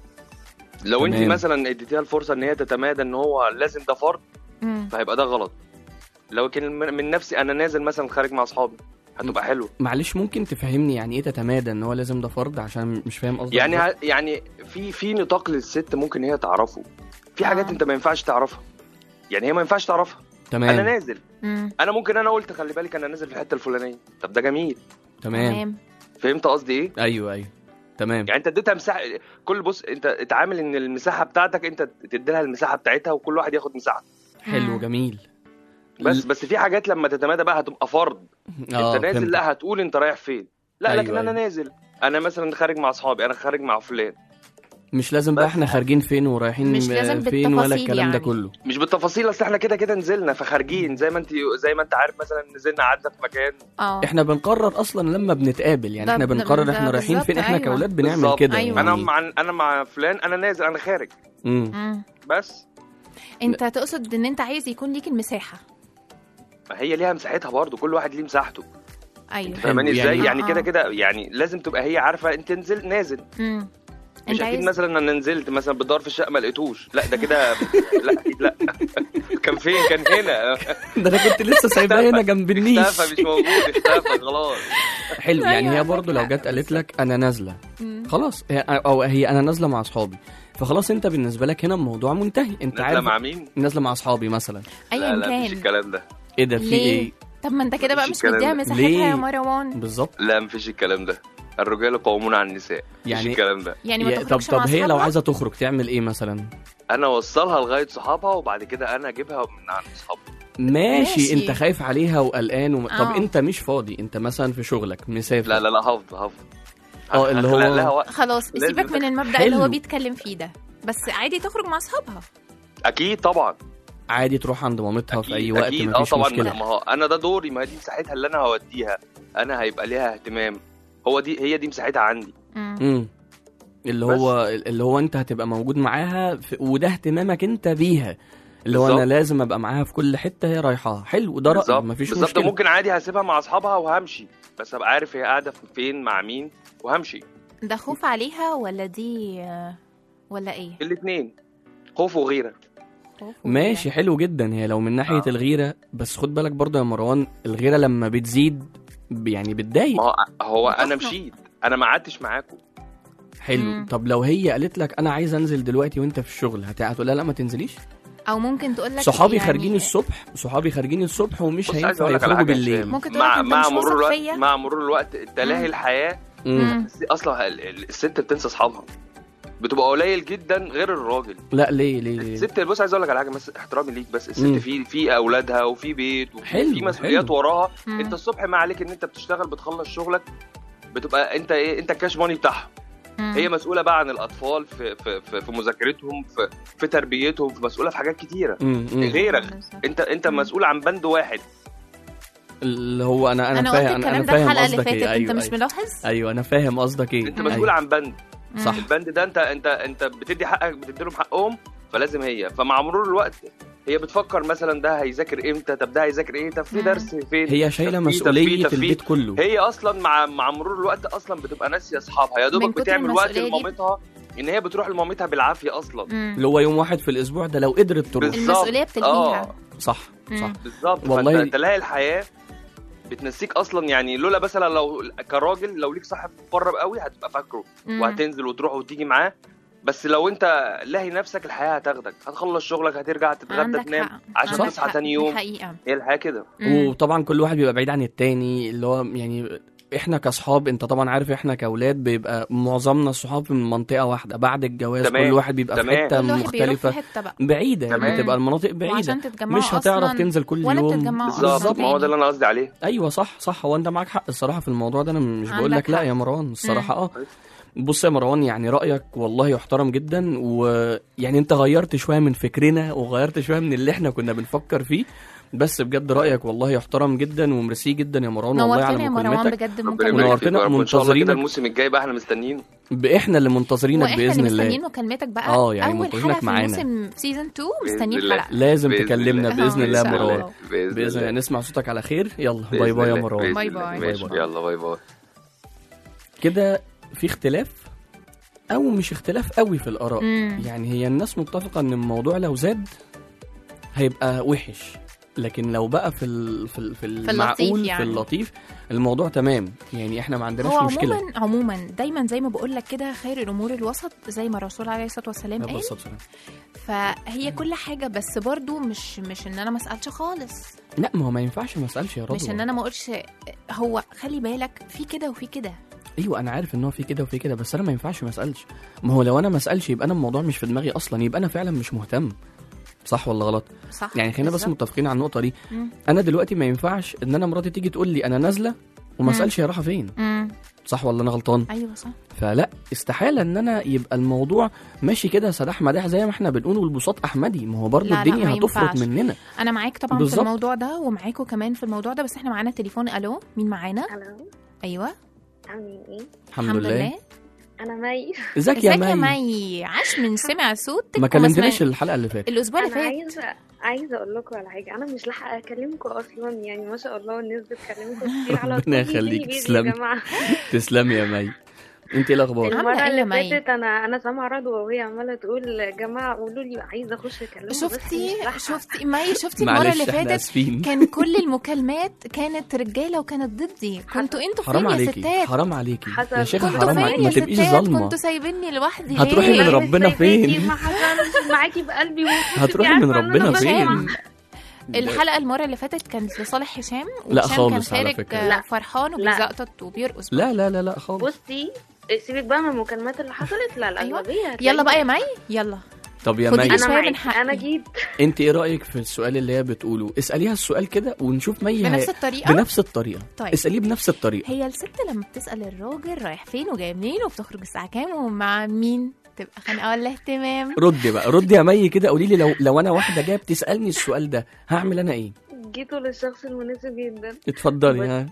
لو انت تمام. مثلا اديتيها الفرصه ان هي تتمادى ان هو لازم ده فرض مم. فهيبقى ده غلط لو كان من من نفسي انا نازل مثلا خارج مع اصحابي هتبقى حلوه معلش ممكن تفهمني يعني ايه تتمادى ان هو لازم ده فرض عشان مش فاهم قصدك يعني بالظبط. ه- يعني في في نطاق للست ممكن هي تعرفه في حاجات آه. انت ما ينفعش تعرفها يعني هي ما ينفعش تعرفها انا تمام نازل مم. انا ممكن انا قلت خلي بالك انا نازل في الحته الفلانيه طب ده جميل تمام تمام فهمت قصدي ايه ايوه ايوه تمام يعني انت اديتها مساحه كل بص انت اتعامل ان المساحه بتاعتك انت تدي لها المساحه بتاعتها وكل واحد ياخد مساحته حلو مم. جميل بس بس في حاجات لما تتمادى بقى هتبقى فرض اه انت نازل فهمت. لا هتقول انت رايح فين لا أيوة، لكن انا أيوة. نازل انا مثلا خارج مع اصحابي انا خارج مع فلان مش لازم بقى بس. احنا خارجين فين ورايحين مش لازم فين ولا بالتفاصيل الكلام ده يعني. كله مش بالتفاصيل اصل احنا كده كده نزلنا فخارجين زي ما انت زي ما انت عارف مثلا نزلنا قعدنا في مكان اه احنا بنقرر اصلا لما بنتقابل يعني ده احنا بن- بنقرر ده احنا رايحين فين بالظبط، احنا أيوة. كاولاد بنعمل بالظبط. كده أيوة. انا يعني مع انا مع فلان انا نازل انا خارج مم. مم. بس انت تقصد ان انت عايز يكون ليك المساحة ما هي ليها مساحتها برضو كل واحد ليه مساحته ايوه فاهماني يعني- ازاي يعني آه. كده كده يعني لازم تبقى هي عارفه انت نزل نازل مم. مش انت اكيد عايز مثلا انا نزلت مثلا بدور في الشقه ما لقيتوش لا ده كده لا اكيد لا كان فين كان هنا ده انا كنت لسه سايباه هنا جنب النيش اختفى مش موجود اختفى خلاص حلو يعني أيوة، هي برضو لو عندك جت قالت لك انا نازله مم. خلاص هي او هي انا نازله مع اصحابي فخلاص انت بالنسبه لك هنا الموضوع منتهي انت نازله عارف مع مين؟ نازله مع اصحابي مثلا لا ايا لا مفيش كان الكلام ده ايه ده في ليه؟ ايه طب ما انت كده بقى مفيش مش الكلام مديها ده. مساحتها ليه؟ يا مروان بالظبط لا مفيش الكلام ده الرجال قوامون على النساء مفيش يعني- الكلام ده يعني ما يا- طب تخرجش طب مع هي لو أصحابها؟ عايزه تخرج تعمل ايه مثلا انا اوصلها لغايه صحابها وبعد كده انا اجيبها من عند صحابها ماشي, ماشي. انت خايف عليها وقلقان وم... طب آه. انت مش فاضي انت مثلا في شغلك مسافر لا لا لا هفضل هفضل اه اللي هخلق لها هو وقت. خلاص لازم. سيبك من المبدا اللي هو حلو. بيتكلم فيه ده بس عادي تخرج مع اصحابها اكيد طبعا عادي تروح عند مامتها في اي وقت اكيد اه مفيش طبعا مشكله ما هو انا ده دوري ما هي دي مساحتها اللي انا هوديها انا هيبقى ليها اهتمام هو دي هي دي مساحتها عندي امم اللي هو اللي هو انت هتبقى موجود معاها في... وده اهتمامك انت بيها اللي هو انا بالظبط. لازم ابقى معاها في كل حته هي رايحه حلو ده رايي بالظبط مفيش بالظبط مشكله ممكن عادي هسيبها مع اصحابها وهمشي بس ابقى عارف هي قاعده فين مع مين وهمشي ده خوف عليها ولا دي ولا ايه الاثنين خوف وغيره ماشي حلو جدا هي لو من ناحيه آه. الغيره بس خد بالك برضه يا مروان الغيره لما بتزيد ب- يعني بتضايق ما هو هو انا بتخنق. مشيت انا ما قعدتش معاكم حلو مم. طب لو هي قالت لك انا عايز انزل دلوقتي وانت في الشغل هت- هتقول لها لا ما تنزليش او ممكن تقول لك صحابي يعني خارجين الصبح صحابي خارجين الصبح ومش بص عايز هينفع اقول لك على يخرجوا حاجه يا بالليل هشام. ممكن تقول لك مع أنت مع مش مرور واثق الوقت فيا. مع مرور الوقت تلاهي مم. الحياه مم. اصلا ال- ال- الست بتنسى اصحابها بتبقى قليل جدا غير الراجل لا ليه ليه, ليه؟ الست بص عايز اقول لك على حاجه بس احترامي ليك بس الست مم. في في اولادها وفي بيت وفي حلو، في مسؤوليات حلو. وراها مم. انت الصبح ما عليك ان انت بتشتغل بتخلص شغلك بتبقى انت ايه انت الكاش ماني بتاعها مم. هي مسؤوله بقى عن الاطفال في في في, في مذاكرتهم في في تربيتهم في مسؤوله في حاجات كتيره مم، مم. غيرك انت انت مسؤول عن بند واحد اللي هو انا انا, انا قلت فاهم الكلام انا ده فاهم الحلقه اللي قصدك فاتت ايه انت ايوه مش أيوة. ملاحظ ايوه انا فاهم قصدك ايه انت مسؤول أيوة. عن بند صح البند ده انت انت انت بتدي حقك بتدي لهم حقهم فلازم هي فمع مرور الوقت هي بتفكر مثلا ده هيذاكر امتى طب ده هيذاكر ايه طب في مم. درس فين هي شايله طب في- طب في- مسؤوليه طب في. البيت كله هي اصلا مع مع مرور الوقت اصلا بتبقى ناسيه اصحابها يا من دوبك كتر بتعمل وقت المسؤولية دي. لمامتها ان هي بتروح لمامتها بالعافيه اصلا مم. اللي هو يوم واحد في الاسبوع ده لو قدرت تروح بالظبط. المسؤوليه بتلهيها اه صح صح مم. بالظبط والله- فانت تلاقي الحياه بتنسيك اصلا يعني لولا مثلا لو كراجل لو ليك صاحب مقرب قوي هتبقى فاكره مم. وهتنزل وتروح وتيجي معاه بس لو انت لاهي نفسك الحياه هتاخدك هتخلص شغلك هترجع تتغدى عندك تنام حق. عشان عندك تصحى حق. تاني دي يوم حقيقه هي الحياه كده مم. وطبعا كل واحد بيبقى بعيد عن التاني اللي هو يعني احنا كاصحاب انت طبعا عارف احنا كاولاد بيبقى معظمنا الصحاب من منطقه واحده بعد الجواز تمام. كل واحد بيبقى في تمام. حته كل واحد بيروح في مختلفه حته بقى بعيده تمام. بتبقى المناطق بعيده وعشان تتجمعوا مش هتعرف أصلاً تنزل كل ولا يوم بتتجمعوا بالظبط أصلاً ما هو ده اللي انا قصدي عليه ايوه صح صح هو انت معاك حق الصراحه في الموضوع ده انا مش بقول عندك لك لا حق. يا مروان الصراحه اه بص يا مروان يعني رايك والله يحترم جدا ويعني انت غيرت شويه من فكرنا وغيرت شويه من اللي احنا كنا بنفكر فيه بس بجد رايك والله يحترم جدا وميرسي جدا يا مروان والله على نورتنا يا مروان مكالمتك بجد ربنا مكالمة يبارك فيك ونورتنا يا رب. وان شاء الله كده منتظرينك. الموسم الجاي بقى احنا مستنيين احنا اللي منتظرينك واحنا باذن اللي الله مستنيين مكالمتك بقى اه، يعني اول منتظرينك حلقه في معانا. الموسم سيزون 2 بإذن مستنيين الله. حلقه لازم بإذن تكلمنا الله. باذن الله يا بإذن مروان الله. باذن باذن الله الله نسمع صوتك على خير يلا بإذن باي باي يا الله. مروان بإذن باي الله. باي. ماشي باي باي. يلا باي باي كده في اختلاف او مش اختلاف قوي في الاراء مم. يعني هي الناس متفقه ان الموضوع لو زاد هيبقى وحش لكن لو بقى في ال في ال في اللطيف المعقول يعني. في اللطيف الموضوع تمام يعني احنا ما عندناش هو مشكله عموما عموما دايما زي ما بقول لك كده خير الامور الوسط زي ما الرسول عليه الصلاه والسلام يلا قال الصلاة والسلام. فهي كل حاجه بس برضو مش مش ان انا ما اسالش خالص لا ما هو ما ينفعش ما اسالش يا رضوى مش ان انا ما اقولش هو خلي بالك في كده وفي كده ايوه انا عارف ان هو في كده وفي كده بس انا ما ينفعش ما اسالش ما هو لو انا ما اسالش يبقى انا الموضوع مش في دماغي اصلا يبقى انا فعلا مش مهتم صح ولا غلط صح يعني خلينا بس بالظبط. متفقين على النقطه دي مم. انا دلوقتي ما ينفعش ان انا مراتي تيجي تقول لي انا نازله وما مم. اسالش هي رايحه فين مم. صح ولا انا غلطان ايوه صح فلا استحاله ان انا يبقى الموضوع ماشي كده سداح مداح زي ما احنا بنقول والبساط احمدي ما هو برضه لا، لا، الدنيا ما هتفرط ينفعش. مننا انا معاك طبعا بالظبط. في الموضوع ده ومعاكوا كمان في الموضوع ده بس احنا معانا تليفون الو مين معانا الو ايوه عاملين ايه الحمد, لله انا مي ازيك يا ازيك يا مي مي عاش من سمع صوتك ما وما كلمتناش سمع- الحلقه اللي فاتت الاسبوع اللي انا فات عايزه عايزه اقول لكم على حاجه انا مش لاحقه اكلمكم اصلا يعني ما شاء الله الناس بتكلمكم كتير على ربنا طول يخليك، بيجي يا تسلمي. جماعه تسلمي يا مي انت ايه الاخبار عاملة المره إيه يا اللي مي؟ فاتت انا انا سامعه رضوى وهي عماله تقول يا جماعه قولوا لي عايزه اخش اكلمكم بس شفتي مش لاحقة. شفتي مي شفتي المره معلش اللي احنا فاتت اسفين كان كل المكالمات كانت رجاله وكانت ضدي كنتوا انتوا حرام فين يا عليكي ستات حرام عليكي حسب. يا شيخه كنتوا حرام فين عليكي يا ما تبقيش ستات ظالمه كنتوا سايبيني لوحدي هتروحي ليه؟ من ربنا سايباكي، فين؟ ما حصل معاكي بقلبي ومش هتروحي عارفة من إن أنا ربنا بسمع. فين الحلقه المره اللي فاتت كانت لصالح هشام لا وهشام خالص كان على خارج فكرة. آه، لا. فرحان لا. وبيزقطط وبيرقص لا لا لا لا خالص بصي سيبك بقى من المكالمات اللي حصلت لا أيوة. الاغلبيه يلا بقى يا مي يلا طب يا خدي مي لي شوية معاكي، من حقي. انا جيت انت ايه رايك في السؤال اللي هي بتقوله اساليها السؤال كده ونشوف مي بنفس هي- الطريقة؟ بنفس الطريقه طيب. اساليه بنفس الطريقه هي الست لما بتسأل الراجل رايح فين وجاي منين وبتخرج الساعة كام ومع مين تبقى خنقة ولا اهتمام ردي بقى ردي يا مي كده قولي لي لو لو انا واحده جايه بتسالني السؤال ده هعمل انا ايه جيتوا للشخص المناسب جدا اتفضلي ها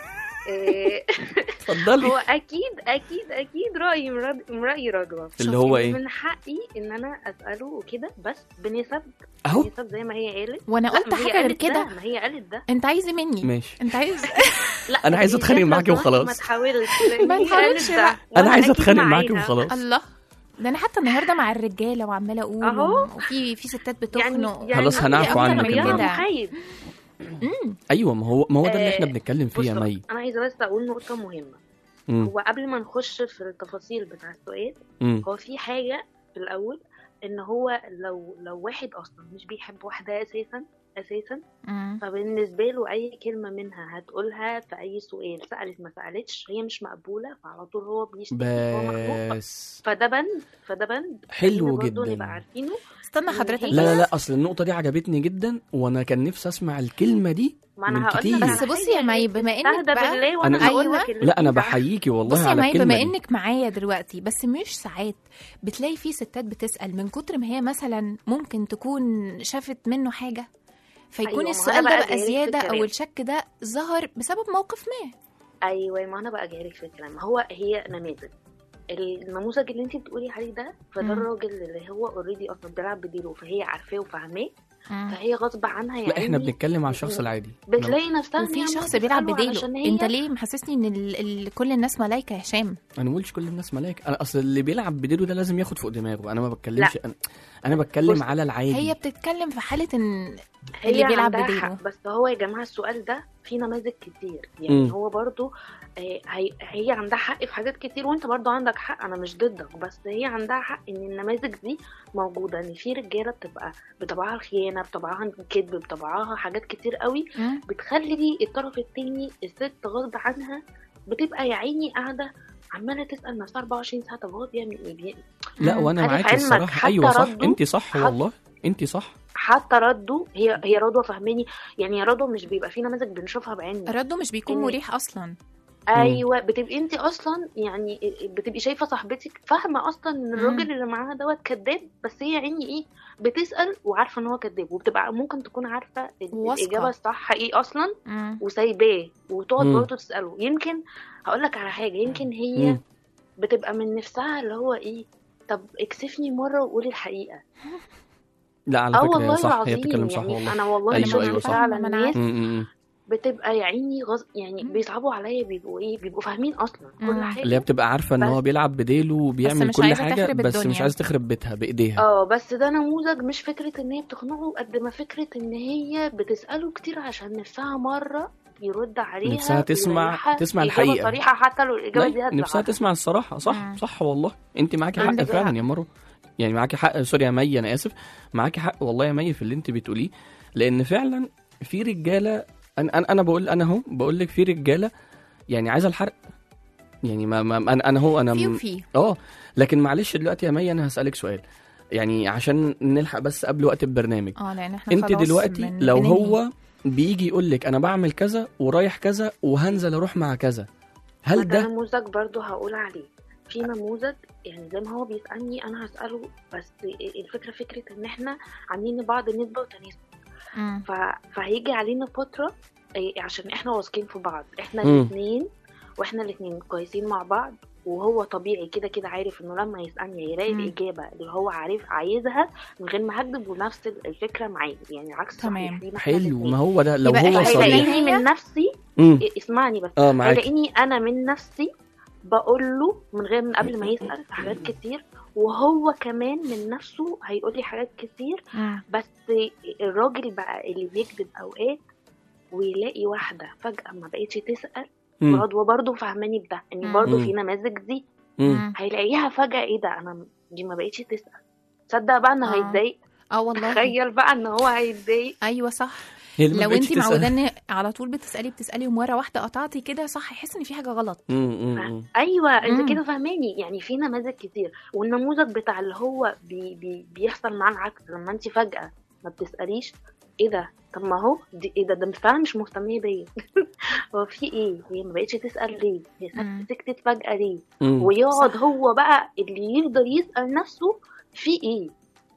إيه، اتفضلي هو اكيد اكيد اكيد رايي من رد- من راي رجوة اللي هو إن إيه؟ من حقي ان انا اساله وكده بس بنسب أهو. بنسب زي ما هي قالت وأنا لا، قلت ما هي حاجة غير قالت كده. ده، ما هي قالت ده انت عايز إيه مني ماشي انت عايز لا أنا عايز هي أتخانق لو معاكي سمحت وخلاص. ما تحاولش لأن ما هي تحاولش قالت ده. بقى. انا وأنا عايز أكيد اتخانق معاكي معاها. وخلاص الله ده انا حتى النهارده مع الرجاله وعماله اقول أهو. وفي في ستات بتخنق خلاص هنعفو أكتر عنك من المرة دي. كده. محايد ايوه ما هو ما هو ده اللي احنا آه، بنتكلم فيه يا بصوا، مي انا عايزه بس اقول نقطه مهمه مم. هو قبل ما نخش في التفاصيل بتاع السؤال مم. هو في حاجه في الاول ان هو لو لو واحد اصلا مش بيحب واحده اساسا اساسا مم. فبالنسبه له اي كلمه منها هتقولها في اي سؤال سالت ما سالتش هي مش مقبوله فعلى طول هو بيشتكي هو مخنوق بس فده بند فده بند حلو خلينا برضه جدا. نبقى عارفينه استنى إن حضرتك هي- لا لا لا اصل النقطه دي عجبتني جدا وانا كان نفسي اسمع الكلمه دي ما انا من هقول كتير لك بس بصي يا مي بما انك استهدى بقى بالله وانا أنا- هقول أيوة. لك اللي لا انا فيه ده. بحييكي والله بصي يا على مي الكلمه بما دي. انك معايا دلوقتي بس مش ساعات بتلاقي في ستات بتسال من كتر ما هي مثلا ممكن تكون شافت منه حاجه فيكون أيوة، ما السؤال أنا ده بقى بقى جايلك في زياده او الكلام. الشك ده ظهر بسبب موقف ما ايوه ما انا بقى جايلك في الكلام هو هي نماذج النموذج اللي انت بتقولي عليه ده فده مم. الراجل اللي هو اوريدي اصلا بيلعب بديله فهي عارفاه وفاهماه مم. فهي غصب عنها لا احنا يعني بنتكلم على الشخص العادي بتلاقي نفسها إن هي وفي عمالة شخص بيلعب تسأله بديله علشان هي انت ليه محسسني ان ال... ال... كل الناس ملايكه يا هشام انا ما قلتش كل الناس ملاك انا اصل اللي بيلعب بديله ده لازم ياخد فوق دماغه انا ما بتكلمش لا. انا, أنا بتكلم بص، على العادي هي بتتكلم في حاله ان هي اللي بيلعب عندها بديله حق بس هو يا جماعه السؤال ده في نماذج كتير يعني مم. هو برضو آه، هي, هي عندها حق في حاجات كتير وانت برضو عندك حق انا مش ضدك بس هي عندها حق ان النماذج دي موجوده ان في رجاله بتبقى بطبعها الخيانه بطبعها الكذب بطبعها حاجات كتير قوي مم. بتخلي الطرف التاني الست غصب عنها بتبقى يا عيني قاعده عماله تسال نفسها 24 ساعه طب هو بيعمل ايه بيعمل لا وانا عارف معاكي علمك الصراحه حتى ايوه صح رده- انت صح حت- والله انت صح حتى رده هي هي رضوى فهماني يعني يا رضوى مش بيبقى في نماذج بنشوفها بعيننا رده مش بيكون إن- مريح اصلا ايوه بتبقي انت اصلا يعني بتبقي شايفه صاحبتك فاهمه اصلا ان الراجل اللي معاها دوت كذاب بس هي عيني ايه بتسال وعارفه ان هو كذاب وبتبقى ممكن تكون عارفه ال- واثقة. الاجابه الصح ايه اصلا مم. وسايباه وتقعد مم. برضه تساله يمكن هقول لك على حاجه يمكن هي مم. بتبقى من نفسها اللي هو ايه طب اكسفني مره وقولي الحقيقه لا على اه فكره والله هي صح هي العظيم بتتكلم صح يعني والله انا والله ايوه شفت ايوه صح فعلا ناس م- م- م. بتبقى يا عيني غص... يعني بيصعبوا عليا بيبقوا ايه بيبقوا فاهمين اصلا كل حاجه اللي هي بتبقى عارفه ان هو بيلعب بديله وبيعمل مش كل عايزة حاجه تخرب بس مش الدنيا. عايزه تخرب بيتها بايديها اه بس ده نموذج مش فكره ان هي بتخنقه قد ما فكره ان هي بتساله كتير عشان نفسها مره يرد عليها نفسها تسمع ويريحها تسمع إجابة الحقيقه صريحه حتى لو الاجابه لا، دي نفسها هتزعلها تسمع الصراحه صح صح والله انت معاكي حق عندك فعلا حق. يا مرو يعني معاكي حق سوري يا مي انا اسف معاكي حق والله يا مي في اللي انت بتقوليه لان فعلا في رجاله انا انا انا بقول انا اهو بقول لك في رجاله يعني عايزه الحرق يعني ما, ما انا انا هو انا في م- وفي. اه لكن معلش دلوقتي يا مي انا هسالك سؤال يعني عشان نلحق بس قبل وقت البرنامج اه لان احنا انت خلاص دلوقتي بن- لو بننهي. هو بيجي يقول لك انا بعمل كذا ورايح كذا وهنزل اروح مع كذا هل ده ده نموذج برضو هقول عليه في نموذج يعني زي ما هو بيسألني أنا هسأله بس الفكرة فكرة إن إحنا عاملين لبعض نسبة وتناسب مم. ف... فهيجي علينا فترة إيه، عشان إحنا واثقين في بعض إحنا مم. الاتنين وإحنا الاتنين كويسين مع بعض وهو طبيعي كده كده عارف انه لما يسالني هيلاقي مم. الاجابه اللي هو عارف عايزها من غير ما هكذب ونفس الفكره معايا يعني عكس تمام. صحيح لينا إحنا حلو الاتنين. ما هو ده لو يبقى هو إحنا صريح هيلاقيني من نفسي مم. إيه، اسمعني بس اه معاك هيلاقيني انا من نفسي بقول له من غير من قبل ما يسال في حاجات كتير وهو كمان من نفسه هيقول لي حاجات كتير مم. بس الراجل بقى اللي بيكذب اوقات ويلاقي واحده فجاه ما بقتش تسال مم. رضوى برضه فاهماني بده ان مم. برضه مم. في نماذج دي مم. هيلاقيها فجاه ايه ده انا دي ما بقتش تسال تصدق بقى انه آه. هيتضايق اه والله تخيل بقى ان هو هيتضايق ايوه صح هي اللي ما لو بقتش انت تسأل. معوده ان على طول بتسالي بتسالي ومره واحده قطعتي كده صح يحس ان في حاجه غلط مم، مم، مم. ايوه مم. انت كده فاهماني يعني في نماذج كتير والنموذج بتاع اللي هو بي بي بيحصل معاه العكس لما انت فجاه ما بتساليش ايه ده طب ما هو دي ايه ده ده فعلا مش مهتميه بيا هو في ايه هي ما بقتش تسال ليه هي سكت- سكتت فجاه ليه مم. ويقعد هو بقى اللي يفضل يسال نفسه في ايه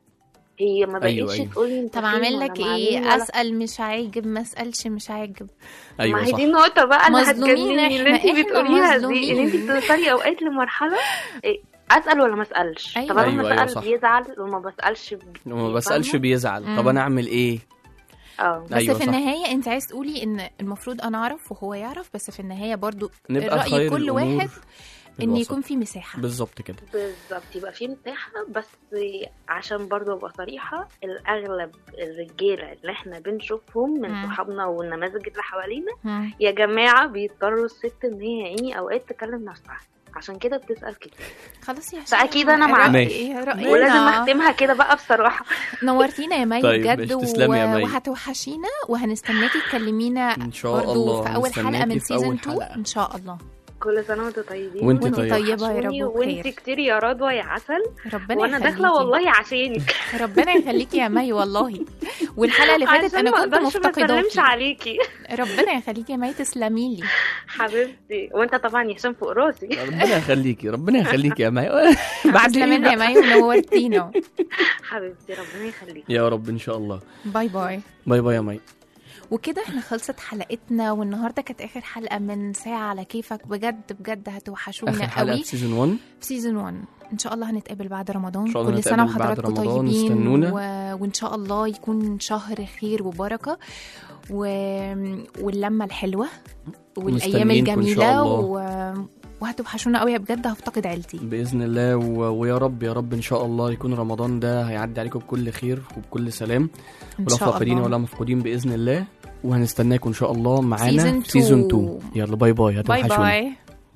هي ما بقتش أيوة، أيوة. تقولي انت طب فين اعمل ولا لك مع مين ايه ولا- اسال مش عاجب ما اسالش مش عاجب أيوة ما هي صح. دي النقطة بقى اللي مظلومين هتجنني اللي إحنا، انت إحنا بتقوليها دي مظلومين. ان انت بتوصلي اوقات لمرحلة إيه، اسأل ولا ما اسألش أيوة. طب انا أيوة، لما أيوه، اسأل صح. بيزعل وما بسألش ب- وما بسالش فاهمة؟ بيزعل طب مم. انا اعمل ايه اه بس أيوة في صح. النهايه انت عايز تقولي ان المفروض انا اعرف وهو يعرف بس في النهايه برضو نبقى راي خير كل الأمور واحد ان الوسط. يكون في مساحه بالظبط كده بالظبط يبقى في مساحة بس عشان برضه ابقى صريحة الاغلب الرجالة اللي احنا بنشوفهم من مم. صحابنا والنماذج اللي حوالينا مم. يا جماعة بيضطروا الست ان هي ايه اوقات تكلم نفسها عشان كده بتسأل كتير خلاص يا فاكيد انا معاك ماشي. رأينا. ولازم اختمها كده بقى بصراحة نورتينا يا مي طيب، بجد ماشي، تسلمي يا و- مي. وهتوحشينا وهنستناكي تكلمينا ان شاء برضو الله في اول حلقه هنستناكي من في سيزون أول 2 حلقة. ان شاء الله كل سنة وانتوا طيبين وانت وانت طيبة. طيبه يا وحشوني رب وانت بخير كتير يا رضوى يا عسل ربنا وانا يخليكي. داخله والله عشانك ربنا يخليكي يا مي والله والحلقه اللي فاتت عشان انا ما كنت اقدرش ما اسلمش مفتقداكي عليكي ربنا يخليكي يا مي تسلمي لي حبيبتي وانت طبعا يا هشام فوق راسي ربنا يخليكي ربنا يخليكي يا مي تسلمي لنا يا مي ونورتينا حبيبتي ربنا يخليك يا رب ان شاء الله باي باي باي باي يا مي وكده احنا خلصت حلقتنا والنهارده كانت اخر حلقه من ساعه على كيفك بجد بجد هتوحشونا اخر حلقه قوي في سيزون 1 في سيزون 1 ان شاء الله هنتقابل بعد رمضان إن شاء الله كل سنه نتقابل بعد وحضراتكم رمضان، طيبين استنونا. و... وان شاء الله يكون شهر خير وبركه و... واللمه الحلوه والايام مستنيينكم إن شاء الجميله الله. و... وهتوحشونا قوي بجد هفتقد عيلتي باذن الله و... ويا رب يا رب ان شاء الله يكون رمضان ده هيعدي عليكم بكل خير وبكل سلام إن ولا شاء فاقدين الله. ولا مفقودين باذن الله وهنستناكم ان شاء الله معانا Season في سيزون 2. 2 يلا باي باي باي هتوحشونا باي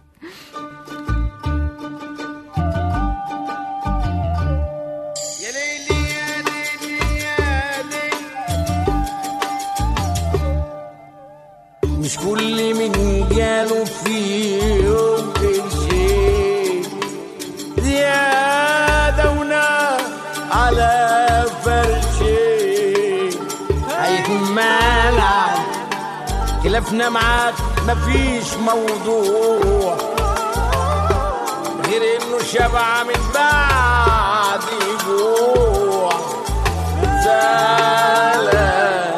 مش كل من جاله في يوم شيء زيادة ونار على فرشي هيكون مالع خلافنا معاك مفيش موضوع غير انه شبع من بعد جوع زعلان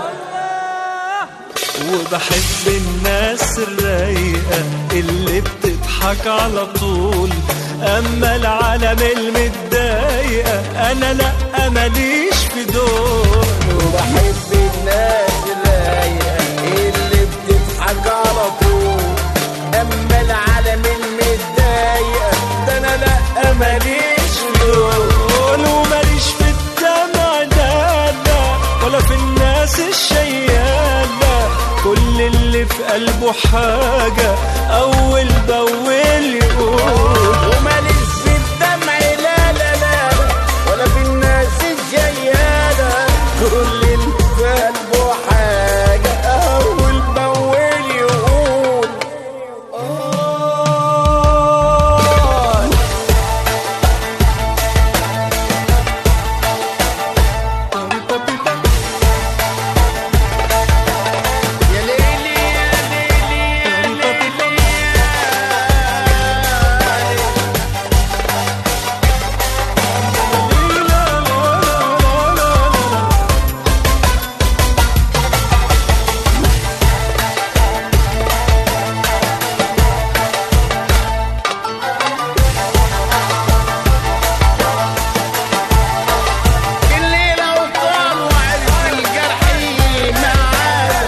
وبحب الناس الرايقة اللي بتضحك على طول أما العالم المتضايقة أنا لأ ماليش في دول وبحب الناس الرايقة اللي بتضحك على طول أما العالم المتضايقة ده أنا لأ ماليش في دول وماليش في الدمع ده لا ولا في الناس الشيالة كل اللي في قلبه حاجة أول بأول يقول وماليش في الدمع لا لا لا ولا في الناس الجيالة كل اللي في قلبه حاجة أول بأول يقول آه يا ليلي يا ليلي يا ليلي الليلة وطال وعرف الجرح معانا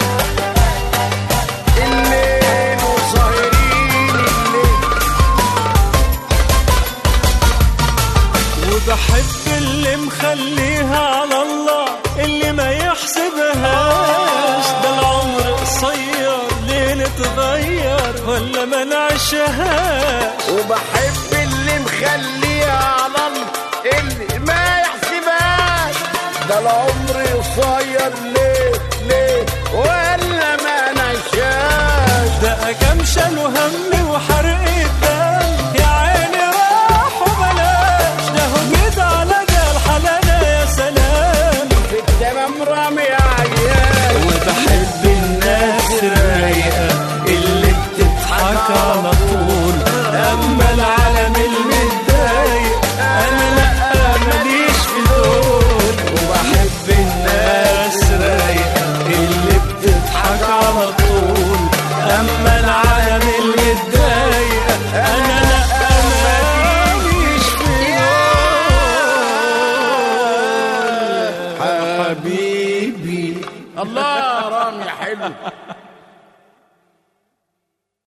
الليل وسهرين الليل وبحب اللي مخليها على الله اللي ما يحسبهاش ده العمر قصير ليه نتغير ولا ما نعيشهاش وبحب اللي مخلي